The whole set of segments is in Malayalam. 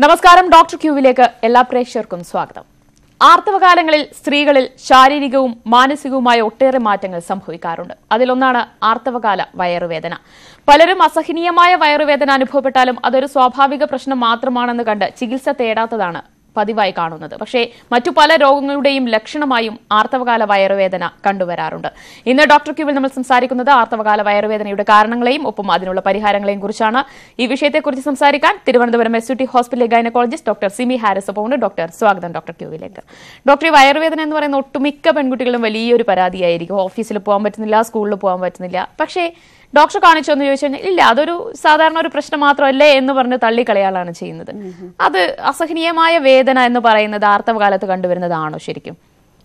നമസ്കാരം ഡോക്ടർ ക്യൂവിലേക്ക് എല്ലാ പ്രേക്ഷകർക്കും സ്വാഗതം ആർത്തവകാലങ്ങളിൽ സ്ത്രീകളിൽ ശാരീരികവും മാനസികവുമായ ഒട്ടേറെ മാറ്റങ്ങൾ സംഭവിക്കാറുണ്ട് അതിലൊന്നാണ് ആർത്തവകാല വയറുവേദന പലരും അസഹനീയമായ വയറുവേദന അനുഭവപ്പെട്ടാലും അതൊരു സ്വാഭാവിക പ്രശ്നം മാത്രമാണെന്ന് കണ്ട് ചികിത്സ തേടാത്തതാണ് പതിവായി കാണുന്നത് പക്ഷേ മറ്റു പല രോഗങ്ങളുടെയും ലക്ഷണമായും ആർത്തവകാല വയറുവേദന കണ്ടുവരാറുണ്ട് ഇന്ന് ഡോക്ടർ ക്യൂവിൽ നമ്മൾ സംസാരിക്കുന്നത് ആർത്തവകാല വയറുവേദനയുടെ കാരണങ്ങളെയും ഒപ്പം അതിനുള്ള പരിഹാരങ്ങളെയും കുറിച്ചാണ് ഈ വിഷയത്തെക്കുറിച്ച് സംസാരിക്കാൻ തിരുവനന്തപുരം എസ് യു ടി ഹോസ്പിറ്റലിലെ ഗൈനക്കോളജിസ്റ്റ് ഡോക്ടർ സിമി ഹാരിസ് ഒപ്പമുണ്ട് ഡോക്ടർ സ്വാഗതം ഡോക്ടർ ക്യൂവിലേക്ക് ഡോക്ടർ ഈ വയറുവേദന എന്ന് പറയുന്ന ഒട്ടുമിക്ക പെൺകുട്ടികളും വലിയൊരു പരാതിയായിരിക്കും ഓഫീസിൽ പോകാൻ പറ്റുന്നില്ല സ്കൂളിൽ പോകാൻ പറ്റുന്നില്ല പക്ഷേ ഡോക്ടർ കാണിച്ചോ എന്ന് ചോദിച്ചു കഴിഞ്ഞാൽ ഇല്ല അതൊരു സാധാരണ ഒരു പ്രശ്നം മാത്രമല്ലേ എന്ന് പറഞ്ഞ് തള്ളിക്കളയാളാണ് ചെയ്യുന്നത് അത് അസഹനീയമായ വേദന എന്ന് പറയുന്നത് ആർത്തവകാലത്ത് കണ്ടുവരുന്നതാണോ ശരിക്കും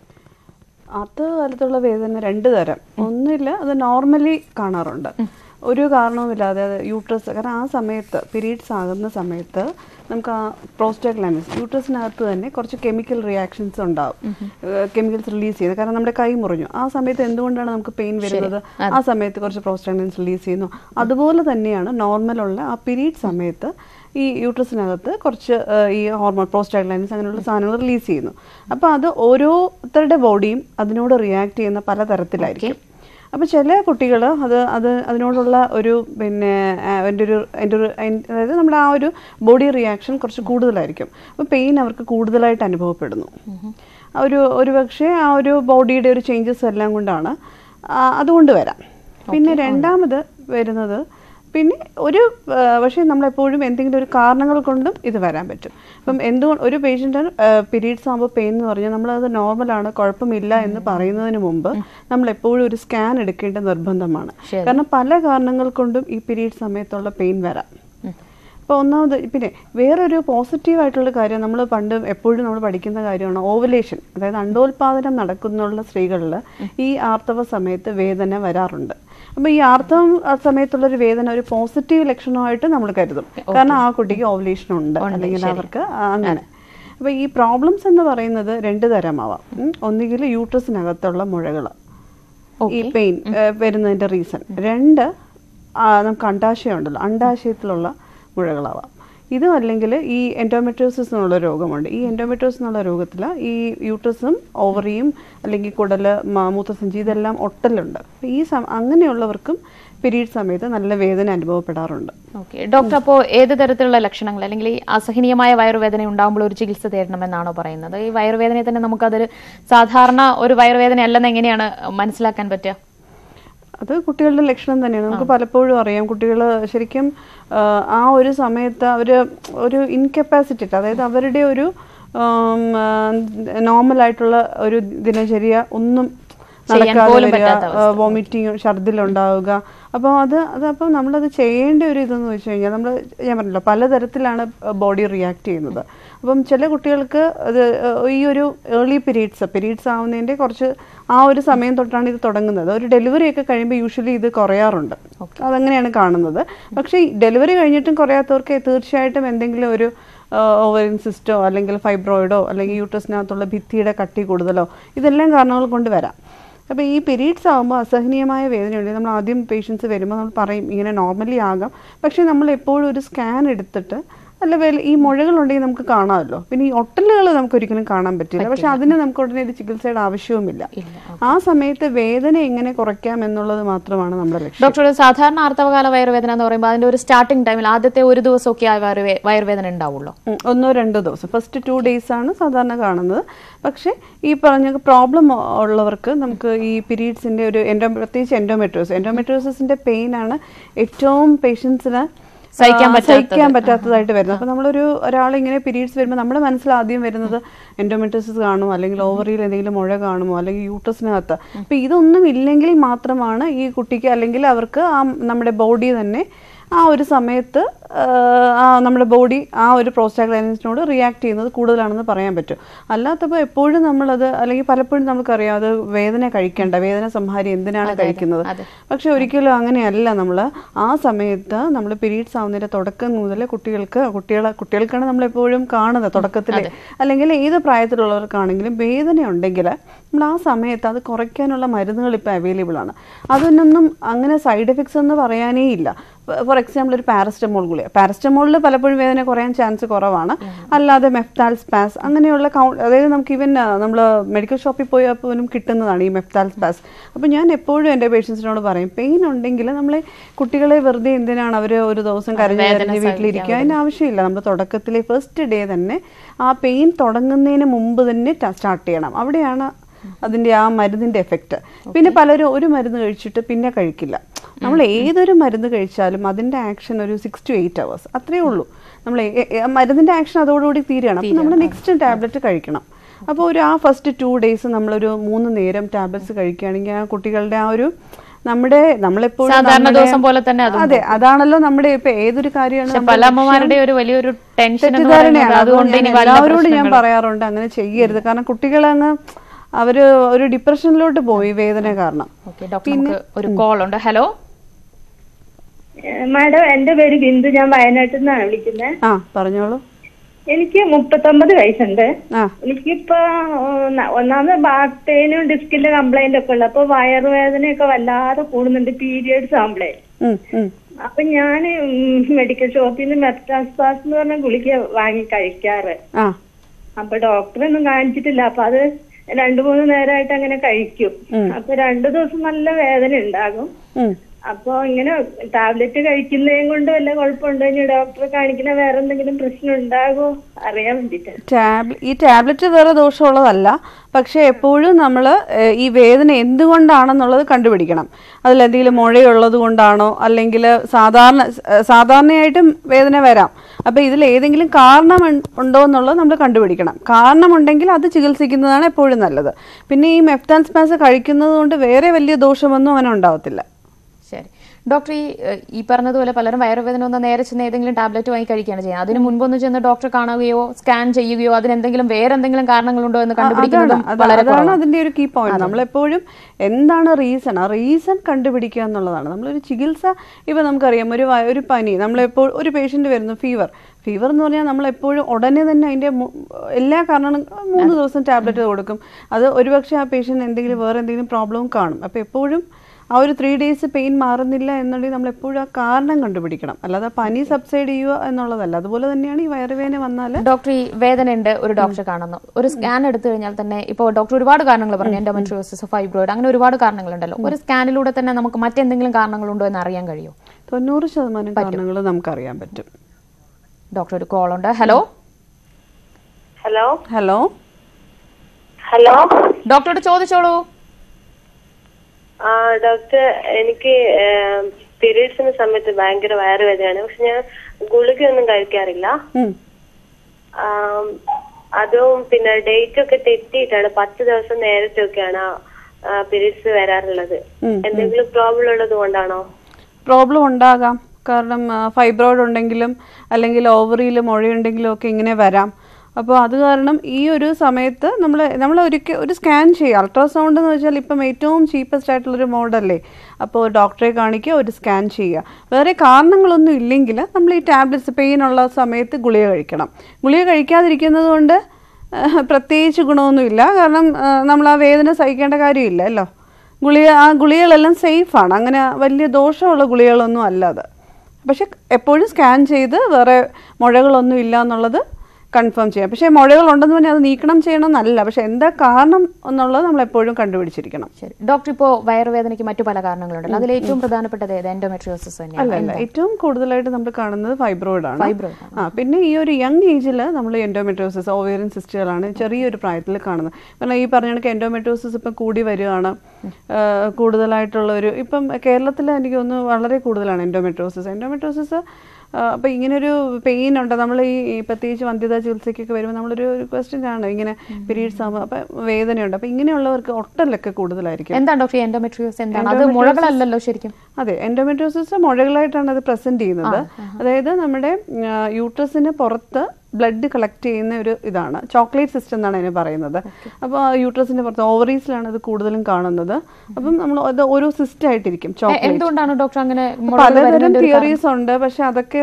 ആർത്തവകാലത്തുള്ള വേദന രണ്ട് തരം ഒന്നില്ല അത് നോർമലി കാണാറുണ്ട് ഒരു കാരണവുമില്ലാതെ അത് യൂട്രസ് കാരണം ആ സമയത്ത് പീരീഡ്സ് ആകുന്ന സമയത്ത് നമുക്ക് ആ പ്രോസ്റ്റാഗ്ലാൻഡിസ് യൂട്രസിനകത്ത് തന്നെ കുറച്ച് കെമിക്കൽ റിയാക്ഷൻസ് ഉണ്ടാവും കെമിക്കൽസ് റിലീസ് ചെയ്യുന്നത് കാരണം നമ്മുടെ കൈ മുറിഞ്ഞു ആ സമയത്ത് എന്തുകൊണ്ടാണ് നമുക്ക് പെയിൻ വരുന്നത് ആ സമയത്ത് കുറച്ച് പ്രോസ്റ്റാഗ്ലാൻഡിസ് റിലീസ് ചെയ്യുന്നു അതുപോലെ തന്നെയാണ് നോർമലുള്ള ആ പീരീഡ് സമയത്ത് ഈ യൂട്രസിനകത്ത് കുറച്ച് ആ, ഈ ഹോർമോൺ പ്രോസ്റ്റാഗ്ലാൻഡിസ് അങ്ങനെയുള്ള സാധനങ്ങൾ റിലീസ് ചെയ്യുന്നു അപ്പോൾ അത് ഓരോരുത്തരുടെ ബോഡിയും അതിനോട് റിയാക്ട് ചെയ്യുന്ന പല തരത്തിലായിരിക്കും അപ്പോൾ ചില കുട്ടികൾ അത് അത് അതിനോടുള്ള ഒരു പിന്നെ ആ, അതിൻ്റെ ഒരു അതിൻ്റെ ഒരു അതിൻ- അതായത് നമ്മുടെ ആ ഒരു ബോഡി റിയാക്ഷൻ കുറച്ച് കൂടുതലായിരിക്കും അപ്പോൾ പെയിൻ അവർക്ക് കൂടുതലായിട്ട് അനുഭവപ്പെടുന്നു ആ ഒരു ഒരു പക്ഷേ ആ ഒരു ബോഡിയുടെ ഒരു ചേഞ്ചസ് എല്ലാം കൊണ്ടാണ് ആ, അതുകൊണ്ട് വരാം പിന്നെ രണ്ടാമത് വരുന്നത് പിന്നെ ഒരു ആ, പക്ഷേ നമ്മളെപ്പോഴും എന്തെങ്കിലും ഒരു കാരണങ്ങൾ കൊണ്ടും ഇത് വരാൻ പറ്റും അപ്പം എന്തുകൊണ്ട് ഒരു പേഷ്യൻ്റ് പീരീഡ്സ് ആകുമ്പോൾ പെയിൻ എന്ന് പറഞ്ഞാൽ നമ്മളത് നോർമലാണ് കുഴപ്പമില്ല എന്ന് പറയുന്നതിന് മുമ്പ് നമ്മൾ എപ്പോഴും ഒരു സ്കാൻ എടുക്കേണ്ട നിർബന്ധമാണ് ശരി. കാരണം പല കാരണങ്ങൾ കൊണ്ടും ഈ പീരീഡ് സമയത്തുള്ള പെയിൻ വരാം അപ്പോൾ ഒന്നാമത് പിന്നെ വേറൊരു പോസിറ്റീവ് ആയിട്ടുള്ള കാര്യം നമ്മൾ പണ്ട് എപ്പോഴും നമ്മൾ പഠിക്കുന്ന കാര്യമാണ് ഓവലേഷൻ അതായത് അണ്ടോൽപാദനം നടക്കുന്നുള്ള സ്ത്രീകളിൽ ഈ ആർത്തവ സമയത്ത് വേദന വരാറുണ്ട് അപ്പോൾ ഈ ആർത്തവം ആ സമയത്തുള്ള ഒരു വേദന ഒരു പോസിറ്റീവ് ലക്ഷണമായിട്ട് നമ്മൾ കരുതും കാരണം ആ കുട്ടിക്ക് ഓവലേഷൻ ഉണ്ട് അല്ലെങ്കിൽ അവർക്ക് ആ അങ്ങനെ അപ്പോൾ ഈ പ്രോബ്ലംസ് എന്ന് പറയുന്നത് രണ്ട് തരമാവാം ഉം. ഒന്നുകിൽ യൂട്രസിനകത്തുള്ള മുഴകൾ ഈ പെയിൻ വരുന്നതിന്റെ റീസൺ രണ്ട് ആ, നമുക്ക് അണ്ടാശയം ഉണ്ടല്ലോ അണ്ടാശയത്തിലുള്ള മുഴകളാവാം ഇതും അല്ലെങ്കിൽ ഈ എൻഡോമെട്രോസിസ് എന്നുള്ള രോഗമുണ്ട് ഈ എൻഡോമെട്രോസിസ് എന്നുള്ള രോഗത്തിൽ ഈ യൂട്രസും ഓവറിയും അല്ലെങ്കിൽ കുടല് മ- മൂത്രസഞ്ചി ഇതെല്ലാം ഒട്ടലുണ്ട് അപ്പോൾ ഈ സം അങ്ങനെയുള്ളവർക്കും പീരീഡ് സമയത്ത് നല്ല വേദന അനുഭവപ്പെടാറുണ്ട് ഓക്കെ ഡോക്ടർ അപ്പോൾ ഏത് തരത്തിലുള്ള ലക്ഷണങ്ങൾ അല്ലെങ്കിൽ ഈ അസഹനീയമായ വയറുവേദന ഉണ്ടാകുമ്പോൾ ഒരു ചികിത്സ തേടണമെന്നാണോ പറയുന്നത് ഈ വയറുവേദനയെ തന്നെ നമുക്കതൊരു സാധാരണ ഒരു വയറുവേദന അല്ലെന്ന് എങ്ങനെയാണ് മനസ്സിലാക്കാൻ പറ്റുക അത് കുട്ടികളുടെ ലക്ഷണം തന്നെയാണ് നമുക്ക് പലപ്പോഴും അറിയാം കുട്ടികൾ ശരിക്കും ആ, ആ ഒരു സമയത്ത് അവർ ഒരു ഇൻകപ്പാസിറ്റി അതായത് അവരുടെ ഒരു നോർമൽ ആയിട്ടുള്ള ഒരു ദിനചര്യ ഒന്നും ചെയ്യാൻ നടക്കാതെ പോലും വരിക പറ്റാത്ത വോമിറ്റിങ് ഛർദിലുണ്ടാവുക അപ്പോൾ അത് അതപ്പം നമ്മളത് ചെയ്യേണ്ട ഒരു ഇതെന്ന് വെച്ച് കഴിഞ്ഞാൽ നമ്മൾ ഞാൻ പറഞ്ഞല്ലോ പലതരത്തിലാണ് ബോഡി റിയാക്ട് ചെയ്യുന്നത് അപ്പം ചില കുട്ടികൾക്ക് അത് ഏഹ്, ഈ ഒരു ഏർലി പീരീഡ്സ് പീരീഡ്സ് ആവുന്നതിൻ്റെ കുറച്ച് ആ ഒരു സമയം തൊട്ടാണ് ഇത് തുടങ്ങുന്നത് ഒരു ഡെലിവറി ഒക്കെ കഴിയുമ്പോൾ യൂഷ്വലി ഇത് കുറയാറുണ്ട് അതങ്ങനെയാണ് കാണുന്നത് പക്ഷേ ഡെലിവറി കഴിഞ്ഞിട്ടും കുറയാത്തവർക്ക് തീർച്ചയായിട്ടും എന്തെങ്കിലും ഒരു ഓവറിൻ സിസ്റ്റോ അല്ലെങ്കിൽ ഫൈബ്രോയിഡോ അല്ലെങ്കിൽ യൂട്രസിനകത്തുള്ള ഭിത്തിയുടെ കട്ടി കൂടുതലോ ഇതെല്ലാം കാരണങ്ങൾ കൊണ്ട് വരാം അപ്പോൾ ഈ പീരീഡ്സ് ആകുമ്പോൾ അസഹനീയമായ വേദനയുണ്ട് നമ്മൾ ആദ്യം പേഷ്യൻസ് വരുമ്പോൾ നമ്മൾ പറയും ഇങ്ങനെ നോർമലി ആകാം പക്ഷേ നമ്മൾ എപ്പോഴും ഒരു സ്കാൻ എടുത്തിട്ട് അല്ല വേല ഈ മുഴകളുണ്ടെങ്കിൽ നമുക്ക് കാണാമല്ലോ പിന്നെ ഈ ഒട്ടലുകൾ നമുക്ക് ഒരിക്കലും കാണാൻ പറ്റില്ല പക്ഷെ അതിന് നമുക്ക് ഉടനെ ഒരു ചികിത്സയുടെ ആവശ്യവുമില്ല ആ സമയത്ത് വേദന എങ്ങനെ കുറയ്ക്കാം എന്നുള്ളത് മാത്രമാണ് നമ്മുടെ ലക്ഷ്യം ഡോക്ടർ ഒരു സാധാരണ ആർത്തവകാല വയറുവേദന എന്ന് പറയുമ്പോൾ അതിന്റെ ഒരു സ്റ്റാർട്ടിംഗ് ടൈമിൽ ആദ്യത്തെ ഒരു ദിവസമൊക്കെ ആ വയറുവേ- വയറുവേദന ഉണ്ടാവുള്ളൂ ഉം, ഒന്നോ രണ്ടോ ദിവസം ഫസ്റ്റ് ടു ഡേയ്സ് ആണ് സാധാരണ കാണുന്നത് പക്ഷേ ഈ പറഞ്ഞ പ്രോബ്ലം ഉള്ളവർക്ക് നമുക്ക് ഈ പീരീഡ്സിന്റെ ഒരു എൻഡോ പ്രത്യേകിച്ച് എൻഡോമെട്രോസ് എൻഡോമെട്രോസിന്റെ പെയിൻ ആണ് ഏറ്റവും പേഷ്യൻസിന് സഹിക്കാൻ സഹിക്കാൻ പറ്റാത്തതായിട്ട് വരുന്നത് അപ്പോൾ നമ്മളൊരു ഒരാൾ ഇങ്ങനെ പീരീഡ്സ് വരുമ്പോൾ നമ്മുടെ മനസ്സിൽ ആദ്യം വരുന്നത് എൻഡോമെട്രോസിസ് കാണുമോ അല്ലെങ്കിൽ ഓവറിയിൽ എന്തെങ്കിലും മുഴ കാണുമോ അല്ലെങ്കിൽ യൂട്രസിനകത്ത് അപ്പോൾ ഇതൊന്നും ഇല്ലെങ്കിൽ മാത്രമാണ് ഈ കുട്ടിക്ക് അല്ലെങ്കിൽ അവർക്ക് ആ നമ്മുടെ ബോഡി തന്നെ ആ ഒരു സമയത്ത് ആ, ആ നമ്മുടെ ബോഡി ആ ഒരു പ്രോസ്റ്റാഗ്ലാൻഡിനോട് റിയാക്ട് ചെയ്യുന്നത് കൂടുതലാണെന്ന് പറയാൻ പറ്റും അല്ലാത്തപ്പോൾ എപ്പോഴും നമ്മളത് അല്ലെങ്കിൽ പലപ്പോഴും നമുക്കറിയാം അത് വേദന കഴിക്കേണ്ട വേദന സംഹാരി എന്തിനാണ് കഴിക്കുന്നത് അതെ. പക്ഷെ ഒരിക്കലും അങ്ങനെയല്ല നമ്മൾ ആ സമയത്ത് നമ്മൾ പീരീഡ്സ് ആവുന്നതിന്റെ തുടക്കം മുതൽ കുട്ടികൾക്ക് കുട്ടികളെ കുട്ടികൾക്കാണ് നമ്മൾ എപ്പോഴും കാണുന്നത് തുടക്കത്തിൽ അല്ലെങ്കിൽ ഏത് പ്രായത്തിലുള്ളവർക്കാണെങ്കിലും വേദന ഉണ്ടെങ്കിൽ നമ്മൾ ആ സമയത്ത് അത് കുറയ്ക്കാനുള്ള മരുന്നുകൾ ഇപ്പോൾ അവൈലബിൾ ആണ് അതിനൊന്നും അങ്ങനെ സൈഡ് എഫക്ട്സ് എന്ന് പറയാനേ ഇല്ല ഫോർ എക്സാമ്പിൾ ഒരു പാരസ്റ്റമോൾ ഗുളിക ഗുളിക പാരസ്റ്റമോളിൽ പലപ്പോഴും വേദന കുറയാൻ ചാൻസ് കുറവാണ് അല്ലാതെ മെഫ്താൽ സ്പാസ് അങ്ങനെയുള്ള കൗ അതായത് നമുക്ക് ഈവൻ നമ്മൾ മെഡിക്കൽ ഷോപ്പിൽ പോയാൽ പോലും കിട്ടുന്നതാണ് ഈ മെഫ്താൽ സ്പാസ് അപ്പോൾ ഞാൻ എപ്പോഴും എൻ്റെ പേഷ്യൻസിനോട് പറയും പെയിൻ ഉണ്ടെങ്കിൽ നമ്മൾ കുട്ടികളെ വെറുതെ എന്തിനാണ് അവർ ഒരു ദിവസം കരഞ്ഞ് കരഞ്ഞ് വീട്ടിലിരിക്കുക അതിന് ആവശ്യമില്ല നമ്മൾ തുടക്കത്തിലെ ഫസ്റ്റ് ഡേ തന്നെ ആ പെയിൻ തുടങ്ങുന്നതിന് മുമ്പ് തന്നെ സ്റ്റാർട്ട് ചെയ്യണം അവിടെയാണ് അതിൻ്റെ ആ മരുന്നിൻ്റെ എഫക്റ്റ് പിന്നെ പലരും ഒരു മരുന്ന് കഴിച്ചിട്ട് പിന്നെ കഴിക്കില്ല നമ്മൾ ഏതൊരു മരുന്ന് കഴിച്ചാലും അതിൻ്റെ ആക്ഷൻ ഒരു സിക്സ് ടു എയ്റ്റ് അവേഴ്സ് അത്രയേ ഉള്ളൂ നമ്മൾ മരുന്നിൻ്റെ ആക്ഷൻ അതോടുകൂടി തീരുകയാണ് അപ്പോൾ നമ്മൾ നെക്സ്റ്റ് ടാബ്ലറ്റ് കഴിക്കണം അപ്പോൾ ഒരു ആ ഫസ്റ്റ് ടു ഡേയ്സ് നമ്മളൊരു മൂന്ന് നേരം ടാബ്ലറ്റ്സ് കഴിക്കുകയാണെങ്കിൽ ആ കുട്ടികളുടെ ആ ഒരു നമ്മുടെ നമ്മളെപ്പോഴും സാധാരണ നമ്മുടെ- ദിവസം പോലെ തന്നെ അതും അതെ അതാണല്ലോ നമ്മുടെ ഇപ്പൊ ഏതൊരു കാര്യമാണ് പക്ഷെ നമ്മുടെ പല അമ്മമാരുടെ ഒരു വലിയൊരു ടെൻഷൻ എന്ന് തെറ്റിദ്ധാരണയാണ് പറയുന്നത് അതുകൊണ്ട് അതുകൊണ്ട് ഇനി ഞാൻ വല്ല എല്ലാവരോടും ഞാൻ പ്രശ്നങ്ങളും- പറയാറുണ്ട് അങ്ങനെ ചെയ്യരുത് കാരണം കുട്ടികളങ്ങ് അവര് ഒരു ഡിപ്രഷനിലോട്ട് പോയി വേദന കാരണം ഓക്കെ ഡോക്ടർ നമുക്ക് ഒരു കോൾ ഉണ്ട് ഹലോ മാഡം എന്റെ പേര് ബിന്ദു ഞാൻ വയനാട്ടിൽ നിന്നാണ് വിളിക്കുന്നത് ആ പറഞ്ഞോളൂ എനിക്ക് മുപ്പത്തൊമ്പത് വയസ്സുണ്ട് ആ എനിക്കിപ്പോ ഒന്ന- ഒന്നാമത് ബാക്ക് പെയിനും ഡിസ്കിന്റെ കംപ്ലൈന്റ് ഒക്കെ ഉള്ളു അപ്പൊ വയറുവേദനയൊക്കെ വല്ലാതെ കൂടുന്നുണ്ട് പീരിയഡ്സ് ആകുമ്പളേ ഉം, ഉം. അപ്പൊ ഞാൻ മെഡിക്കൽ ഷോപ്പിൽ നിന്ന് മെറ്റാസ്പാസ് എന്ന് പറഞ്ഞ ഗുളിക വാങ്ങി കഴിക്കാറ് ആ അപ്പൊ ഡോക്ടറൊന്നും കാണിച്ചിട്ടില്ല അപ്പൊ അത് രണ്ടു മൂന്ന് നേരമായിട്ട് അങ്ങനെ കഴിക്കും അപ്പൊ രണ്ടു ദിവസം നല്ല വേദന ഉണ്ടാകും ഉം. അപ്പൊ ഇങ്ങനെ ടാബ്ലറ്റ് കഴിക്കുന്നതും കൊണ്ട് വല്ല കുഴപ്പമുണ്ടോ ഇനി ഡോക്ടറെ കാണിക്കുന്ന വേറെ എന്തെങ്കിലും പ്രശ്നം ഉണ്ടാകുമോ അറിയാൻ വേണ്ടിട്ട് ടാബ്ല ഈ ടാബ്ലറ്റ് വേറെ ദോഷമുള്ളതല്ല പക്ഷെ എപ്പോഴും നമ്മൾ ഈ വേദന എന്തുകൊണ്ടാണെന്നുള്ളത് കണ്ടുപിടിക്കണം അതിലെന്തെങ്കിലും മുഴയുള്ളത് കൊണ്ടാണോ അല്ലെങ്കിൽ സാധാരണ ഏഹ് സാധാരണയായിട്ടും വേദന വരാം അപ്പോൾ ഇതിൽ ഏതെങ്കിലും കാരണം ഉൺ- ഉണ്ടോ എന്നുള്ളത് നമ്മൾ കണ്ടുപിടിക്കണം കാരണമുണ്ടെങ്കിൽ അത് ചികിത്സിക്കുന്നതാണ് എപ്പോഴും നല്ലത് പിന്നെ ഈ മെഫ്താൻ സ്പാസ് കഴിക്കുന്നത് കൊണ്ട് വേറെ വലിയ ദോഷമൊന്നും അങ്ങനെ ഉണ്ടാവത്തില്ല ശരി ഡോക്ടർ ഈ ഏഹ്, ഈ പറഞ്ഞതുപോലെ പലരും വയറുവേദന ഒന്ന് നേരെ ചെന്ന് ഏതെങ്കിലും ടാബ്ലറ്റ് വാങ്ങി കഴിക്കുകയാണ് ചെയ്യുന്നത് അതിന് മുൻപൊന്ന് ചെന്ന് ഡോക്ടറെ കാണുകയോ സ്കാൻ ചെയ്യുകയോ അതിനെന്തെങ്കിലും വേറെ എന്തെങ്കിലും കാരണങ്ങളുണ്ടോ എന്ന് അതാണ് കണ്ടുപിടിക്കുന്നതും അത് വളരെ അതാണ് കുറവാണ്. അതിന്റെ ഒരു കീ പോയിന്റ് നമ്മളെപ്പോഴും എന്താണ് റീസൺ ആ റീസൺ കണ്ടുപിടിക്കുക എന്നുള്ളതാണ് നമ്മളൊരു ചികിത്സ ഇപ്പൊ നമുക്കറിയാം ഒരു വ- ഒരു പനി നമ്മളെപ്പോൾ ഒരു പേഷ്യന്റ് വരുന്നു ഫീവർ ഫീവർ എന്ന് പറഞ്ഞാൽ നമ്മൾ എപ്പോഴും ഉടനെ തന്നെ അതിന്റെ മു- എല്ലാ കാരണങ്ങളും മൂന്ന് ദിവസം ടാബ്ലറ്റ് കൊടുക്കും അത് ഒരുപക്ഷെ ആ പേഷ്യന്റ് എന്തെങ്കിലും വേറെ എന്തെങ്കിലും പ്രോബ്ലവും കാണും അപ്പൊ എപ്പോഴും ആ ഒരു ത്രീ ഡേയ്സ് പെയിൻ മാറുന്നില്ല എന്നുണ്ടെങ്കിൽ നമ്മൾ എപ്പോഴും ആ കാരണം കണ്ടുപിടിക്കണം അല്ലാതെ പനി സബ്സൈഡ് ചെയ്യുക എന്നുള്ളതല്ല അതുപോലെ തന്നെയാണ് ഈ വയറുവേദന വന്നാൽ ഡോക്ടർ ഈ വേദന ഉണ്ട് ഒരു ഡോക്ടറെ കാണുന്നു ഒരു സ്കാൻ എടുത്തു കഴിഞ്ഞാൽ തന്നെ ഇപ്പോൾ ഡോക്ടർ ഒരുപാട് കാരണങ്ങൾ പറഞ്ഞു എൻഡോമെട്രിയോസിസ് ഫൈബ്രോയിഡ് അങ്ങനെ ഒരുപാട് കാരണങ്ങളുണ്ടല്ലോ ഒരു സ്കാനിലൂടെ തന്നെ നമുക്ക് മറ്റെന്തെങ്കിലും കാരണങ്ങളുണ്ടോ എന്ന് അറിയാൻ കഴിയും തൊണ്ണൂറ് ശതമാനം കാരണങ്ങൾ നമുക്കറിയാൻ പറ്റും ഡോക്ടർ ഒരു കോൾ ഉണ്ട് ഹലോ ഹലോ ഹലോ ഹലോ ഡോക്ടറോട് ചോദിച്ചോളൂ ആ ഡോക്ടർ എനിക്ക് പീരീഡ്സിന്റെ സമയത്ത് ഭയങ്കര വയറുവേദനയാണ് പക്ഷെ ഞാൻ ഗുളികയൊന്നും കഴിക്കാറില്ല ഉം. ആം, അതും പിന്നെ ഡേറ്റ് ഒക്കെ തെറ്റിയിട്ടാണ് പത്ത് ദിവസം നേരത്തെയൊക്കെയാണ് പീരീഡ്സ് വരാറുള്ളത് ഉം, എന്തെങ്കിലും പ്രോബ്ലം ഉള്ളത് കൊണ്ടാണോ പ്രോബ്ലം ഉണ്ടാകാം കാരണം ഫൈബ്രോയിഡ് ഉണ്ടെങ്കിലും അല്ലെങ്കിൽ ഓവറിയിൽ മുഴയുണ്ടെങ്കിലും ഒക്കെ ഇങ്ങനെ വരാം അപ്പോൾ അത് കാരണം ഈ ഒരു സമയത്ത് നമ്മൾ നമ്മൾ ഒരിക്കൽ ഒരു സ്കാൻ ചെയ്യുക അൾട്രാസൗണ്ട് എന്ന് വെച്ചാൽ ഇപ്പം ഏറ്റവും ചീപ്പസ്റ്റ് ആയിട്ടുള്ളൊരു മോഡല്ലേ അപ്പോൾ ഡോക്ടറെ കാണിക്കുക ഒരു സ്കാൻ ചെയ്യുക വേറെ കാരണങ്ങളൊന്നും ഇല്ലെങ്കിൽ നമ്മൾ ഈ ടാബ്ലറ്റ്സ് പെയിൻ ഉള്ള സമയത്ത് ഗുളിക കഴിക്കണം ഗുളിക കഴിക്കാതിരിക്കുന്നത് കൊണ്ട് ആ, പ്രത്യേകിച്ച് ഗുണമൊന്നുമില്ല കാരണം ആ, നമ്മൾ ആ വേദന സഹിക്കേണ്ട കാര്യമില്ല അല്ലോ ഗുളിക ആ ഗുളികകളെല്ലാം സേഫാണ് അങ്ങനെ വലിയ ദോഷമുള്ള ഗുളികകളൊന്നും അല്ല അത് പക്ഷെ എപ്പോഴും സ്കാൻ ചെയ്ത് വേറെ മുഴകളൊന്നും ഇല്ല എന്നുള്ളത് കൺഫേം ചെയ്യാം പക്ഷേ മുഴകൾ ഉണ്ടെന്ന് പറഞ്ഞാൽ അത് നീക്കണം ചെയ്യണമെന്നല്ല പക്ഷെ എന്താ കാരണം എന്നുള്ളത് നമ്മൾ എപ്പോഴും കണ്ടുപിടിച്ചിരിക്കണം ശരി ഡോക്ടർ ഇപ്പോൾ വയറുവേദനയ്ക്ക് മറ്റു പല കാരണങ്ങളുണ്ടല്ലോ അതിൽ ഏറ്റവും പ്രധാനപ്പെട്ടത് ഏത് എൻഡോമെട്രിയോസിസ് അല്ല തന്നെയാണ് അല്ല ഏറ്റവും കൂടുതലായിട്ട് നമ്മൾ കാണുന്നത് ഫൈബ്രോയിഡ് ആണ് Fibroid ആ പിന്നെ ഈ ഒരു യങ് ഏജിൽ നമ്മൾ എൻഡോമെട്രോസിസ് ഓവേറിയൻ സിസ്റ്റുകളാണ് ചെറിയൊരു പ്രായത്തിൽ കാണുന്നത് കാരണം ഈ പറഞ്ഞ കണക്ക് എൻഡോമെട്രോസിസ് ഇപ്പം കൂടി വരികയാണ് ആ, കൂടുതലായിട്ടുള്ള ഒരു ഇപ്പം കേരളത്തിൽ എനിക്ക് തോന്നുന്നു വളരെ കൂടുതലാണ് എൻഡോമെട്രോസിസ് എൻഡോമെട്രോസിസ് അപ്പം ഇങ്ങനൊരു പെയിൻ ഉണ്ട് നമ്മൾ ഈ ഈ പ്രത്യേകിച്ച് വന്ധ്യതാ ചികിത്സയ്ക്കൊക്കെ വരുമ്പോൾ നമ്മളൊരു ക്വസ്റ്റ്യൻ ആണ് ഇങ്ങനെ പീരീഡ്സ് ആകുമ്പോൾ അപ്പം വേദനയുണ്ട് അപ്പം ഇങ്ങനെയുള്ളവർക്ക് ഒട്ടലൊക്കെ കൂടുതലായിരിക്കും എന്താണ് ഡോക്ടർ എൻഡോമെട്രിയോസ് എന്താണ് അത് മുഴകളല്ലല്ലോ ശരിക്കും അതെ എൻഡോമെട്രോസിസ് മുഴകളായിട്ടാണ് അത് പ്രസന്റ് ചെയ്യുന്നത് അതായത് നമ്മുടെ യൂട്രസിന് പുറത്ത് ബ്ലഡ് കളക്ട് ചെയ്യുന്ന ഒരു ഇതാണ് ചോക്ലേറ്റ് സിസ്റ്റം എന്നാണ് അതിന് പറയുന്നത് അപ്പോൾ യൂട്രസിന്റെ പുറത്ത് ഓവറീസിലാണ് അത് കൂടുതലും കാണുന്നത് അപ്പം നമ്മൾ അത് ഓരോ സിസ്റ്റം ആയിട്ടിരിക്കും എ- ചോക്ലേറ്റ് എന്തുകൊണ്ടാണ് ഡോക്ടർ അങ്ങനെ മുഴകൾ പലതരം വരുന്നതിന്റെ ഒരു തിയറീസ് ഉണ്ട് പക്ഷെ അതൊക്കെ ഒരു